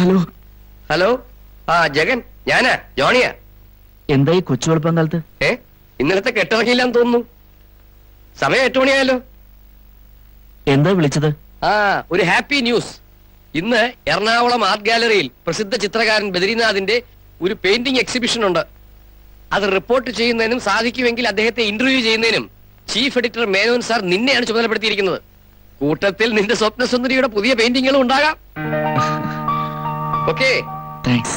Hello hello ആ ജഗൻ ഞാനാ ജോണിയാ എന്തായി കൊച്ചു വെളുപ്പം കാലത്ത് ഏ ഇന്നലത്തെ കെട്ടിറങ്ങിയില്ലാന്ന് തോന്നുന്നു സമയം എട്ട് മണിയായല്ലോ എന്താ വിളിച്ചത് ആ ഒരു ഹാപ്പി ന്യൂസ് ഇന്ന് എറണാകുളം ആർട്ട് ഗാലറിയിൽ പ്രസിദ്ധ ചിത്രകാരൻ ബദ്രീനാഥിന്റെ ഒരു പെയിന്റിംഗ് എക്സിബിഷൻ ഉണ്ട് അത് റിപ്പോർട്ട് ചെയ്യുന്നതിനും സാധിക്കുമെങ്കിൽ അദ്ദേഹത്തെ ഇന്റർവ്യൂ ചെയ്യുന്നതിനും ചീഫ് എഡിറ്റർ മേനോൻ സാർ നിന്നെയാണ് ചുമതലപ്പെടുത്തിയിരിക്കുന്നത് കൂട്ടത്തിൽ നിന്റെ സ്വപ്നസുന്ദരിയുടെ പുതിയ പെയിന്റിങ്ങുകളും ഉണ്ടാകാം ഓക്കേ താങ്ക്സ്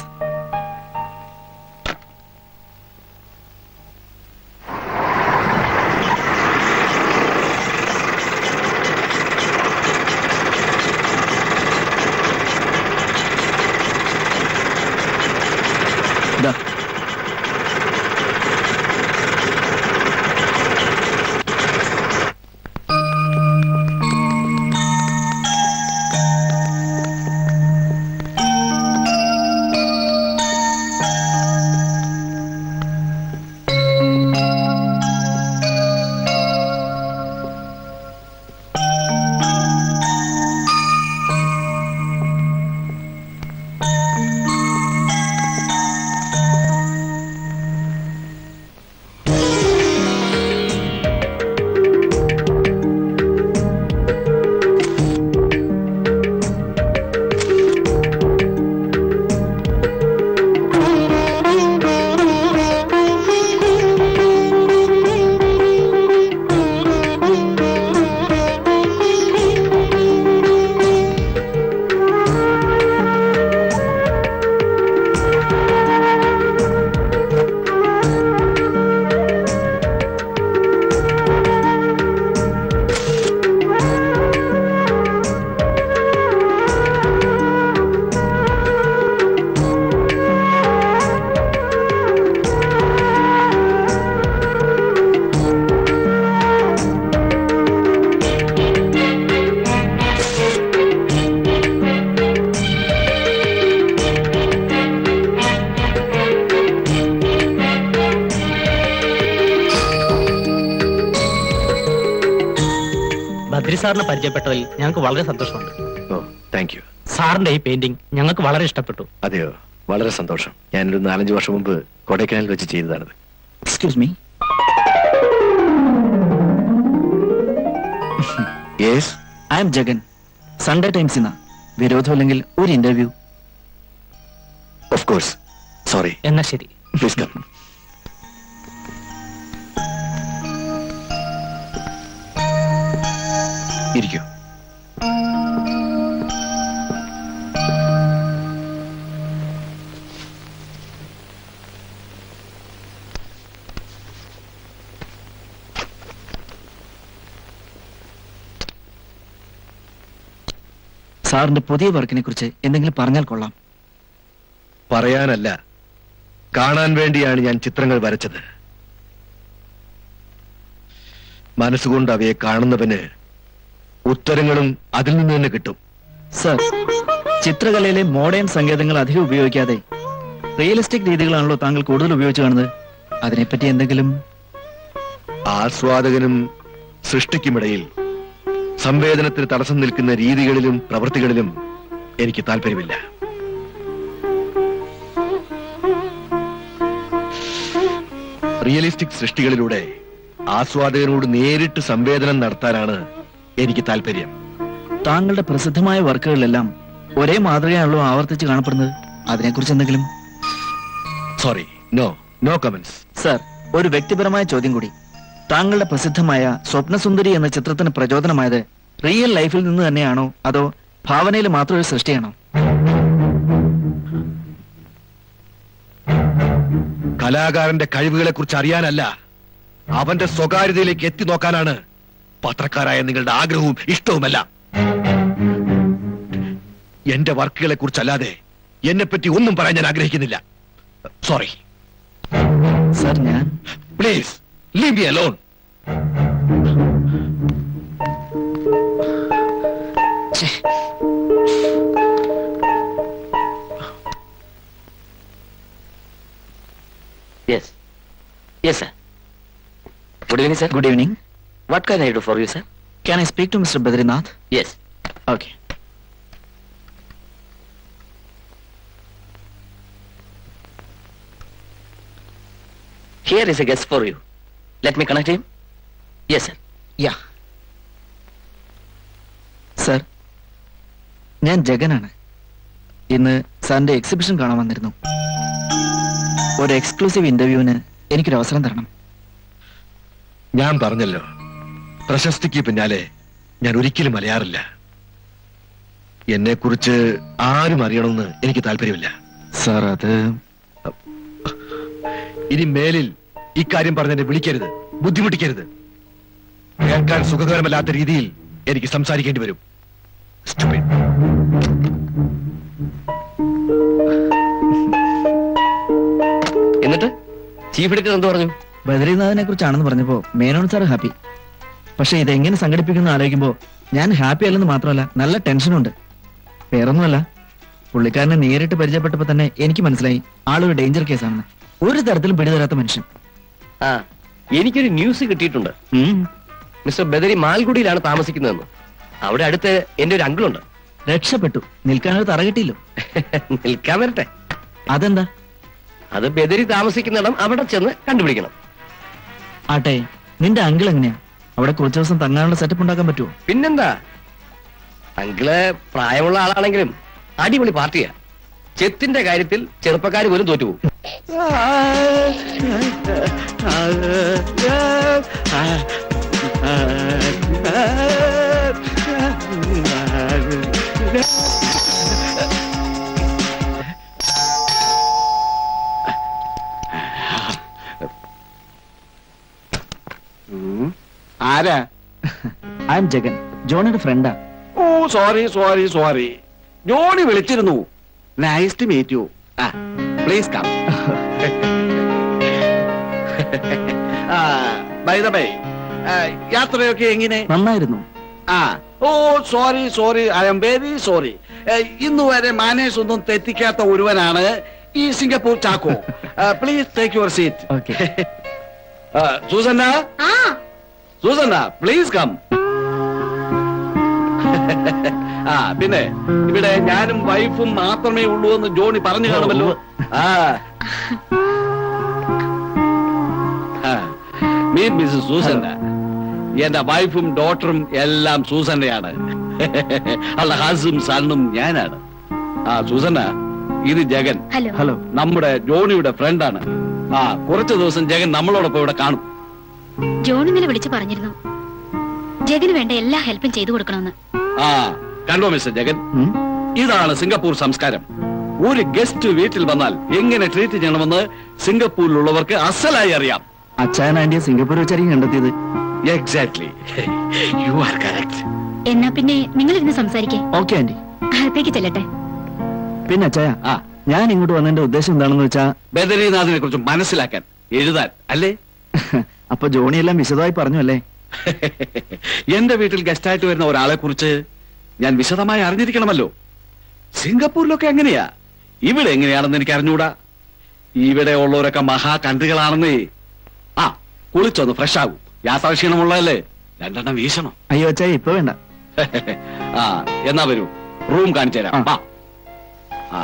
ദാ, ബദ്രി സാറിനെ പരിചയപ്പെട്ടതിൽ ഞങ്ങൾക്ക് വളരെ സന്തോഷമുണ്ട് ഓ താങ്ക് യു സാറിന്റെ ഈ പെയിന്റിംഗ് ഞങ്ങൾക്ക് വളരെ ഇഷ്ടപ്പെട്ടു അതെയോ വളരെ സന്തോഷം ഞാനൊരു നാലഞ്ച് വർഷം മുമ്പ് കൊടൈക്കനാലിൽ വെച്ച് ചെയ്തതാണത് excuse me yes I M Jagan Sunday times ഇന്ന വിരോധമില്ലെങ്കിൽ ഒരു ഇന്റർവ്യൂ ഓഫ് കോഴ്സ് സോറി എന്നാ ശരി പ്ലീസ് കം ഇരിക്കൂ സാറിന്റെ പുതിയ വർക്കിനെ കുറിച്ച് എന്തെങ്കിലും പറഞ്ഞാൽ കൊള്ളാം പറയാനല്ല കാണാൻ വേണ്ടിയാണ് ഞാൻ ചിത്രങ്ങൾ വരച്ചത് മനസ്സുകൊണ്ട് അവയെ കാണുന്നവന് ഉത്തരങ്ങളും അതിൽ നിന്ന് തന്നെ കിട്ടും സർ ചിത്രകലയിലെ മോഡേൺ സങ്കേതങ്ങൾ അധികം ഉപയോഗിക്കാതെ റിയലിസ്റ്റിക് രീതികളാണല്ലോ താങ്കൾ കൂടുതൽ ഉപയോഗിച്ചു കാണുന്നത് അതിനെപ്പറ്റി എന്തെങ്കിലും ആസ്വാദകനും സൃഷ്ടിക്കുമിടയിൽ സംവേദനത്തിന് തടസ്സം നിൽക്കുന്ന രീതികളിലും പ്രവൃത്തികളിലും എനിക്ക് താല്പര്യമില്ല റിയലിസ്റ്റിക് സൃഷ്ടികളിലൂടെ ആസ്വാദകനോട് നേരിട്ട് സംവേദനം നടത്താനാണ് എനിക്ക് താല്പര്യം താങ്കളുടെ പ്രസിദ്ധമായ വർക്കുകളിലെല്ലാം ഒരേ മാതൃകയാണല്ലോ ആവർത്തിച്ച് കാണപ്പെടുന്നത് അതിനെക്കുറിച്ച് എന്തെങ്കിലും sorry no no comments sir ഒരു വ്യക്തിപരമായ ചോദ്യം കൂടി താങ്കളുടെ പ്രസിദ്ധമായ സ്വപ്നസുന്ദരി എന്ന ചിത്രത്തിന് പ്രചോദനമായത് റിയൽ ലൈഫിൽ നിന്ന് തന്നെയാണോ അതോ ഭാവനയിൽ മാത്രം ഒരു സൃഷ്ടിയാണോ കലാകാരന്റെ കഴിവുകളെ കുറിച്ച് അറിയാനല്ല അവന്റെ സ്വകാര്യതയിലേക്ക് എത്തി നോക്കാനാണ് പത്രക്കാരായ നിങ്ങളുടെ ആഗ്രഹവും ഇഷ്ടവുമല്ല എന്റെ വർക്കുകളെ കുറിച്ചല്ലാതെ എന്നെ പറ്റി ഒന്നും പറയാൻ ഞാൻ ആഗ്രഹിക്കുന്നില്ല സോറി സർ ഞാൻ പ്ലീസ് ലീവ് മി അലോൺ ഛേ, Yes. Yes, sir. Good evening, sir. Good evening What can I do for you, sir? Can I speak to mister Badrinath Yes. Okay here is A guest for you let me connect him yes sir yeah sir ഞാൻ ജഗനാണ് ഇന്ന് സാറിന്റെ exhibition കാണാൻ വന്നിരുന്നു ഒരു exclusive ഇന്റർവ്യൂവിന് എനിക്കൊരു അവസരം തരണം ഞാൻ പറഞ്ഞല്ലോ പ്രശസ്തിക്ക് പിന്നാലെ ഞാൻ ഒരിക്കലും അലയാറില്ല എന്നെ കുറിച്ച് ആരും അറിയണമെന്ന് എനിക്ക് താല്പര്യമില്ല സാർ അത് ഇനി മേലിൽ ഇക്കാര്യം പറഞ്ഞ് എന്നെ വിളിക്കരുത് ബുദ്ധിമുട്ടിക്കരുത് കേൾക്കാൻ സുഖകരമല്ലാത്ത രീതിയിൽ എനിക്ക് സംസാരിക്കേണ്ടി വരും Stupid. എന്നിട്ട് ചീഫ് എഡിറ്റർ എന്ത് പറഞ്ഞു ബദ്രീനാഥിനെ കുറിച്ചാണെന്ന് പറഞ്ഞപ്പോ മേനോൻ സാർ ഹാപ്പി പക്ഷെ ഇതെങ്ങനെ സംഘടിപ്പിക്കുന്നു ആലോചിക്കുമ്പോ ഞാൻ ഹാപ്പി അല്ലെന്ന് മാത്രമല്ല നല്ല ടെൻഷനുണ്ട് വേറൊന്നുമല്ല പുള്ളിക്കാരനെ നേരിട്ട് പരിചയപ്പെട്ടപ്പോ തന്നെ എനിക്ക് മനസ്സിലായി ആളൊരു ഡേഞ്ചർ കേസാണെന്ന് ഒരു തരത്തിലും പിടിതരാത്ത മനുഷ്യൻ ആ എനിക്കൊരു ന്യൂസ് കിട്ടിയിട്ടുണ്ട് ഉം. മിസ്റ്റർ ബദരി മാൽഗുഡിയിലാണ് താമസിക്കുന്നതെന്ന് അവിടെ അടുത്ത് എന്റെ ഒരു അങ്കിളുണ്ട് രക്ഷപ്പെട്ടു നിൽക്കാനൊരു തറ കിട്ടിയില്ലോ നിൽക്കാൻ വരട്ടെ അതെന്താ അത് ബദരി താമസിക്കുന്നിടം അവിടെ ചെന്ന് കണ്ടുപിടിക്കണം ആട്ടെ നിന്റെ അങ്കിൾ എങ്ങനെയാ അവിടെ കുറച്ചു ദിവസം തങ്ങാനുള്ള സെറ്റപ്പ് ഉണ്ടാക്കാൻ പറ്റുമോ പിന്നെന്താ അങ്കിള് പ്രായമുള്ള ആളാണെങ്കിലും അടിപൊളി പാർട്ടിയാ ചെത്തിന്റെ കാര്യത്തിൽ ചെറുപ്പക്കാർ പോലും തോറ്റുപോകും ആരാ ഐ എം ജഗൻ ജോണിയുടെ ഫ്രണ്ടാ ഓ സോറി സോറി സോറി ജോണി വിളിച്ചിരുന്നു നൈസ് ടു മീറ്റ് യു ആ please come by the by യാത്രയൊക്കെ എങ്ങനെ നന്നായിരുന്നു ആ ഓ sorry sorry I am very sorry ഇന്ന് വരെ മാനേഴ്സ് ഒന്നും തെറ്റിക്കാത്ത ഒരുവനാണ് ഈ Singapore Chacko please take your seat okay Susanna ആ സൂസന്ന പ്ലീസ് കം ആ പിന്നെ ഇവിടെ ഞാനും വൈഫും മാത്രമേ ഉള്ളൂ എന്ന് ജോണി പറഞ്ഞു കാണുമല്ലോ ആ മീ മിസ്സസ് സൂസന്ന എന്റെ വൈഫും ഡോട്ടറും എല്ലാം സൂസന്നയാണ് അവളുടെ ഹസും സണ്ണും ഞാനാണ് ആ സൂസന്ന ഇത് ജഗൻ ഹലോ ഹലോ നമ്മുടെ ജോണിയുടെ ഫ്രണ്ടാണ് ആ കുറച്ചു ദിവസം ജഗൻ നമ്മളോടൊപ്പം ഇവിടെ കാണും ജോൺ ഇന്നലെ വിളിച്ചു പറഞ്ഞിരുന്നു ജഗന് വേണ്ട എല്ലാ ഹെൽപ്പും ചെയ്തു കൊടുക്കണമെന്ന് ആ കണ്ടോ മിസ്റ്റർ ജഗൻ ഉം? ഇതാണ് സിംഗപ്പൂർ സംസ്കാരം ഒരു ഗസ്റ്റ് വീട്ടിൽ വന്നാൽ എങ്ങനെ ട്രീറ്റ് ചെയ്യണമെന്ന് സിംഗപ്പൂരിലുള്ളവർക്ക് അസലായി അറിയാം അച്ചായൻ ആന്റിയെ സിംഗപ്പൂർ വെച്ചായിരിക്കും കണ്ടെത്തിയത് എക്സാക്ട്ലി യു ആർ കറക്റ്റ് എന്നാ പിന്നെ നിങ്ങൾ ഇരുന്ന് സംസാരിക്കേ ഓക്കെ ആന്റി അകത്തേക്ക് ചെല്ലട്ടെ പിന്നെ അച്ചായ ആ ഞാൻ ഇങ്ങോട്ട് വന്നതിന്റെ ഉദ്ദേശം എന്താണെന്ന് വെച്ചാ ബദരീനാഥിനെ കുറിച്ച് മനസ്സിലാക്കാൻ എഴുതാൻ അല്ലേ അപ്പൊ ജോണി എല്ലാം വിശദമായി പറഞ്ഞു അല്ലേ എന്റെ വീട്ടിൽ ഗസ്റ്റായിട്ട് വരുന്ന ഒരാളെ കുറിച്ച് ഞാൻ വിശദമായി അറിഞ്ഞിരിക്കണമല്ലോ സിംഗപ്പൂരിലൊക്കെ എങ്ങനെയാ ഇവിടെ എങ്ങനെയാണെന്ന് എനിക്ക് അറിഞ്ഞൂടാ ഇവിടെ ഉള്ളവരൊക്കെ മഹാ കണ്ടുകളാണെന്നേ ആ കുളിച്ചൊന്ന് ഫ്രഷ് ആകും യാത്രാക്ഷീണമുള്ളതല്ലേ രണ്ടെണ്ണം വീശണം അയ്യോ അച്ചായ ഇപ്പൊ വേണ്ട ആ എന്നാ വരൂ റൂം കാണിച്ചു തരാം ആ. ആ. ആ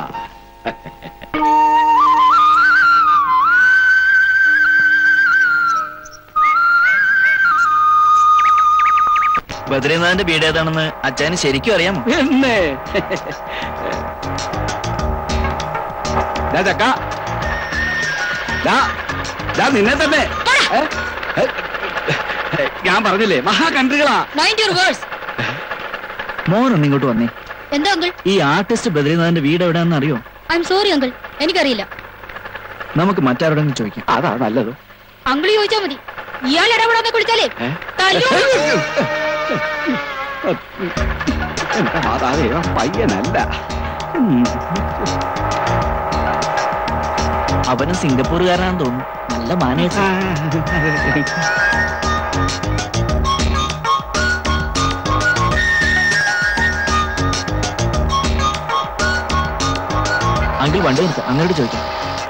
ബദ്രീനാഥിന്റെ വീട് ഏതാണെന്ന് അച്ചായന് ശരിക്കും അറിയാമോ എന്നെ ദാ ചക്ക. ദാ, ദാ നിന്നെ തന്നെ ഏ? ഏ? ഞാൻ പറഞ്ഞില്ലേ മഹാകണ്ട്രികളാ മൈൻഡ് യുവർ വേഴ്സ് മോൻ ഒന്ന് ഇങ്ങോട്ട് വന്നേ എന്താ അങ്കിൾ ഈ ആർട്ടിസ്റ്റ് ബദ്രീനാഥിന്റെ വീട് എവിടെയാണെന്ന് അറിയോ ഐ എം സോറി അങ്കിൾ എനിക്കറിയില്ല നമുക്ക് മറ്റാരോടെങ്കിലും ചോദിക്കാം അതാ നല്ലത് അങ്കിൾ ചോദിച്ചാ മതി ഇയാൾ ഇടപെടാതെ കുളിച്ചാലേ തല്ലും. എന്റെ മാതാവേ ആ പയ്യനല്ല ഉം. അവനും സിംഗപ്പൂറുകാരനാണെന്ന് തോന്നുന്നു നല്ല മാനേഴ്സ് അങ്കിൾ വണ്ടി നിർത്താം അങ്ങോട്ട് ചോദിക്കാം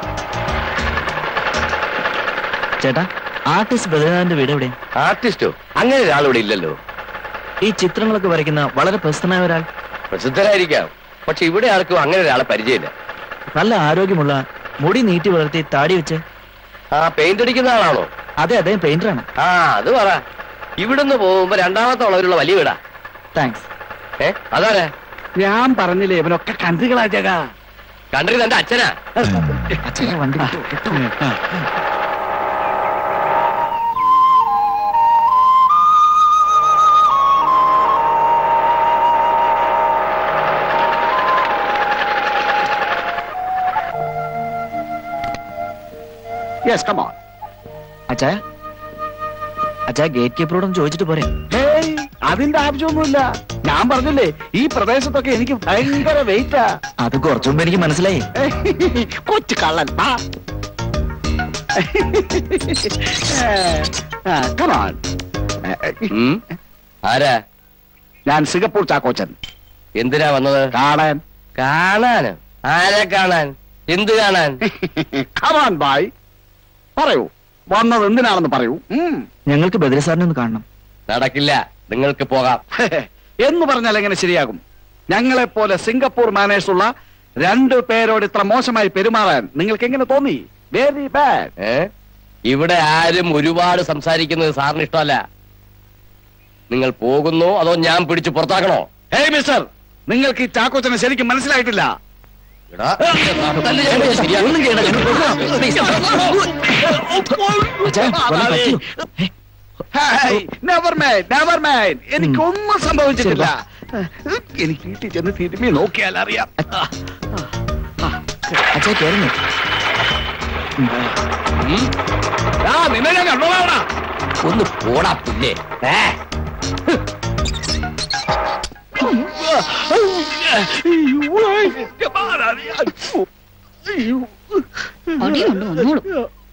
ചേട്ടാ ആർട്ടിസ്റ്റ് ബദ്രീനാഥിന്റെ വീട് എവിടെയാ ആർട്ടിസ്റ്റോ അങ്ങനെ ഒരാൾ ഇവിടെ ഇല്ലല്ലോ ഈ ചിത്രങ്ങളൊക്കെ വരയ്ക്കുന്ന വളരെ പ്രശസ്തനായ ഒരാൾ പ്രസിദ്ധരായിരിക്കാം പക്ഷെ ഇവിടെ ആർക്കും അങ്ങനെ ഒരാളെ പരിചയമില്ല നല്ല ആരോഗ്യമുള്ള മുടി നീട്ടി വളർത്തി താടി വെച്ച് ആ പെയിന്റ് അടിക്കുന്ന ആളാണോ അതെ അദ്ദേഹം പെയിന്ററാണ് ആ അത് പറ ഇവിടുന്ന് പോകുമ്പോ രണ്ടാമത്തെ വളവിലുള്ള വലിയ വീടാ താങ്ക്സ് ഏ അതാരാ ഞാൻ പറഞ്ഞില്ലേ ഇവനൊക്കെ കണ്ടുകളാ ജഗ കണ്ടിരുന്ന എന്റെ അച്ഛനാ അച്ഛനെ വണ്ടി വിട്ടു. യെസ് കമോൺ അച്ഛാ അച്ഛാ ഗേറ്റ് കീപ്പറോടൊന്ന് ചോദിച്ചിട്ട് പോരെ ഹേയ് അതിന്റെ ആവശ്യമൊന്നുമില്ല ഞാൻ പറഞ്ഞില്ലേ ഈ പ്രദേശത്തൊക്കെ എനിക്ക് ഭയങ്കര വെയിറ്റാ അത് കുറച്ചു മുമ്പ് എനിക്ക് മനസ്സിലായി കൊച്ചു കള്ളൻ ആ കമോൺ ഉം? ആരാ ഞാൻ സിംഗപ്പൂർ ചാക്കോച്ചൻ എന്തിനാ വന്നത് കാണാൻ കാണാന് ആരെ കാണാൻ എന്ത് കാണാൻ കമാൻ ബായ് പറയൂ വന്നത് എന്തിനാണെന്ന് പറയൂ ഉം. ഞങ്ങൾക്ക് ബദ്രി സാറിനെ ഒന്ന് കാണണം നടക്കില്ല നിങ്ങൾക്ക് പോകാം എന്ന് പറഞ്ഞാൽ എങ്ങനെ ശരിയാകും ഞങ്ങളെ പോലെ സിംഗപ്പൂർ മാനേഴ്സ് ഉള്ള രണ്ടു പേരോട് ഇത്ര മോശമായി പെരുമാറാൻ നിങ്ങൾക്ക് എങ്ങനെ തോന്നി വെരി ബാഡ് ഏ ഇവിടെ ആരും ഒരുപാട് സംസാരിക്കുന്നത് സാറിന് ഇഷ്ടമല്ല നിങ്ങൾ പോകുന്നോ അതോ ഞാൻ പിടിച്ച് പുറത്താക്കണോ ഹേയ് മിസ്റ്റർ നിങ്ങൾക്ക് ഈ ചാക്കോച്ചനെ ശരിക്കും മനസ്സിലായിട്ടില്ല എടാ, തല്ല് ഞാൻ പിടിച്ച് ശരിയാക്കും. ഒന്നും ചെയ്യണ്ട, ഞങ്ങൾ പോകാം. അച്ഛാ, വല്ലതും പറ്റിയോ? ഏ, നെവർ മൈൻഡ് നെവർ മൈൻഡ് എനിക്കൊന്നും സംഭവിച്ചിട്ടില്ല എനിക്ക് വീട്ടിൽ ചെന്ന് തിരുമ്മി നോക്കിയാൽ അറിയാം അച്ഛാ കേറുന്നു ഉം, ആ നിന്നെ ഞാൻ കണ്ടോളാം ഒന്ന് പോടാ പുല്ലേ ഏ അടിയുണ്ട് വന്നോളൂ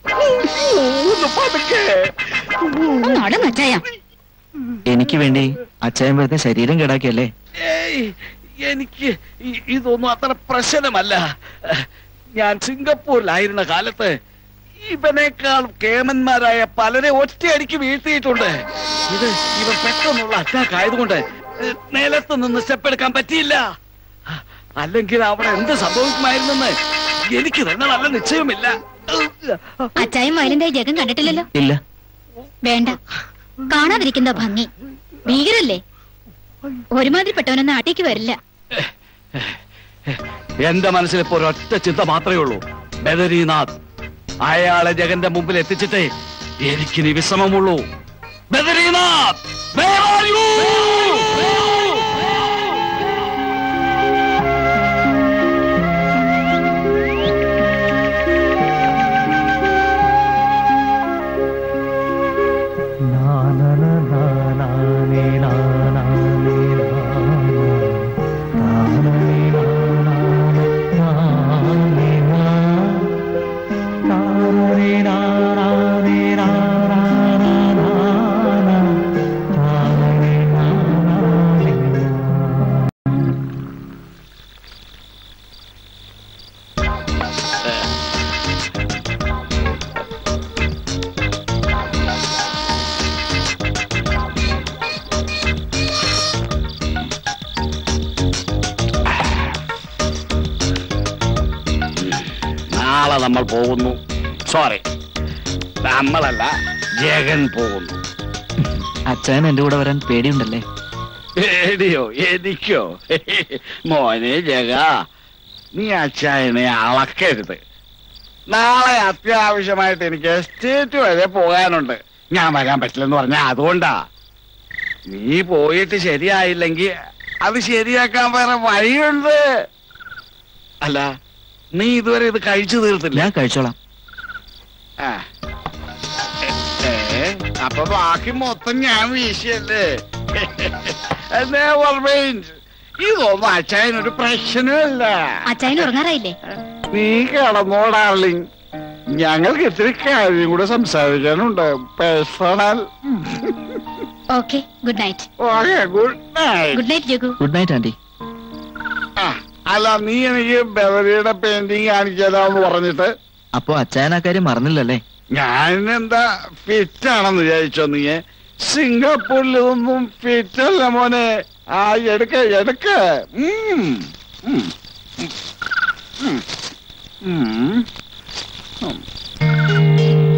ഒന്ന് അടങ്ങച്ചായ എനിക്ക് വേണ്ടി അച്ഛൻ വെറുതെ ശരീരം കേടാക്കിയല്ലേ ഏയ്, എനിക്ക് ഇ- ഇതൊന്നും അത്ര പ്രശ്നമല്ല ഞാൻ സിംഗപ്പൂരിലായിരുന്ന കാലത്ത് ഇവനേക്കാൾ കേമന്മാരായ പലരെ ഒറ്റയടിക്ക് വീഴ്ത്തിയിട്ടുണ്ട് ഇത് ഇവൻ പെട്ടെന്നുള്ള അറ്റാക്ക് ആയതുകൊണ്ട് ഏഹ്, നിലത്ത് നിന്ന് സ്റ്റെപ്പ് എടുക്കാൻ പറ്റിയില്ല അല്ലെങ്കിൽ അവിടെ എന്ത് സംഭവിക്കുമായിരുന്നെന്ന് എനിക്ക് തന്നെ നല്ല നിശ്ചയമില്ല അച്ചായും വയലിന്റെ ജഗം കണ്ടിട്ടില്ലല്ലോ ഇല്ല വേണ്ട കാണാതിരിക്കുന്ന ഭംഗി ഭീകരല്ലേ ഒരുമാതിരിപ്പെട്ടവനൊന്നും നാട്ടിലേക്ക് വരില്ല എന്റെ മനസ്സിൽ ഇപ്പോ ഒരൊറ്റ ചിന്ത മാത്രമേ ഉള്ളൂ ബദരീനാഥ് അയാളെ ജഗന്റെ മുമ്പിൽ എത്തിച്ചിട്ടേ എനിക്കിനി വിശ്രമമുള്ളൂ ബദരീനാഥ് where are you? നാളെ നമ്മൾ പോകുന്നു സോറി നമ്മളല്ല ജഗൻ പോകുന്നു അച്ഛൻ എന്റെ കൂടെ വരാൻ പേടിയുണ്ടല്ലേ പേടിയോ എനിക്കോ മോനെ ജഗ നീ അച്ചായനെ അളക്കരുത് നാളെ അത്യാവശ്യമായിട്ട് എനിക്ക് എസ്റ്റേറ്റ് വരെ പോകാനുണ്ട് ഞാൻ വരാൻ പറ്റില്ലെന്ന് പറഞ്ഞാ അതുകൊണ്ടാ നീ പോയിട്ട് ശരിയായില്ലെങ്കിൽ അത് ശരിയാക്കാൻ വേറെ വഴിയുണ്ട് അല്ല നീ ഇതുവരെ ഇത് കഴിച്ചു തീർത്തില്ല ഞാൻ കഴിച്ചോളാം ആ. ഏ, ഏ, അപ്പൊ ബാക്കി മൊത്തം ഞാൻ വീശിയല്ലേ Never mind. ഇതൊന്നും അച്ചായനൊരു പ്രശ്നമല്ല അച്ചായന് ഉറങ്ങാറായില്ലേ നീ കിടന്നോ ഡാർലിംഗ് ഞങ്ങൾക്ക് ഇത്തിരി കാര്യം കൂടെ സംസാരിക്കാനുണ്ട് personal okay good night okay good night good night ജഗു good night anti അല്ല നീ എനിക്ക് ബെവറിയുടെ പെയിന്റിങ് കാണിക്കാനാന്ന് പറഞ്ഞിട്ട് അപ്പൊ അച്ഛൻ ആ കാര്യം മറന്നില്ലല്ലേ ഞാൻ എന്താ ഫിറ്റ് ആണെന്ന് വിചാരിച്ചോ നീ സിംഗപ്പൂരിൽ ഇതൊന്നും ഫിറ്റ് അല്ല മോനെ ആ എടുക്ക എടുക്ക ഉം. ഉം. ഉം. ഉം. ഉം.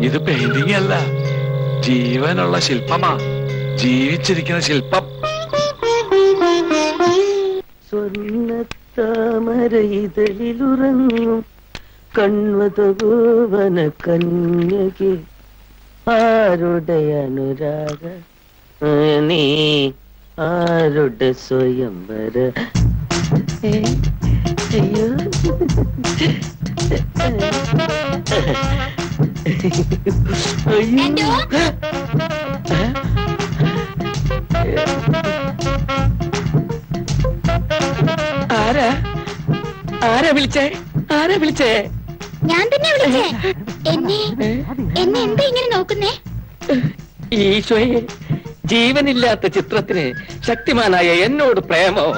ഇത് പെയിന്റിംഗ് അല്ല ജീവനുള്ള ശില്പമാ ജീവിച്ചിരിക്കുന്ന ശില്പം സ്വർണ്ണത്താമര ഇതളിലുറങ്ങും കൺവതഭുവന കന്യകെ ആരുടെ അനുരാഗ ആ, നീ ആരുടെ സ്വയംവര ഏ, അയ്യോ ആന്റോ? ആരാ ആരാ വിളിച്ചേ ആരാ വിളിച്ചേ ഞാൻ തന്നെ വിളിച്ചേ എന്നെ എന്നെ എന്താ ഇങ്ങനെ നോക്കുന്നേ ഈശോയെ ജീവനില്ലാത്ത ചിത്രത്തിന് ശക്തിമാനായ എന്നോട് പ്രേമോ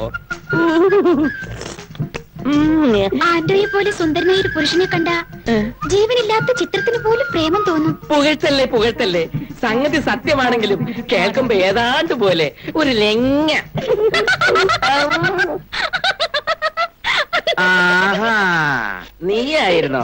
ഉം. ആന്റോയെ പോലെ സുന്ദരനായ ഒരു പുരുഷനെ കണ്ട ജീവനില്ലാത്ത ചിത്രത്തിന് പോലും പ്രേമം തോന്നും പുകഴ്ത്തല്ലേ പുകഴ്ത്തല്ലേ സംഗതി സത്യമാണെങ്കിലും കേൾക്കുമ്പോ ഏതാണ്ട് പോലെ ഒരു ലെങ്ങ ആഹാ നീയായിരുന്നോ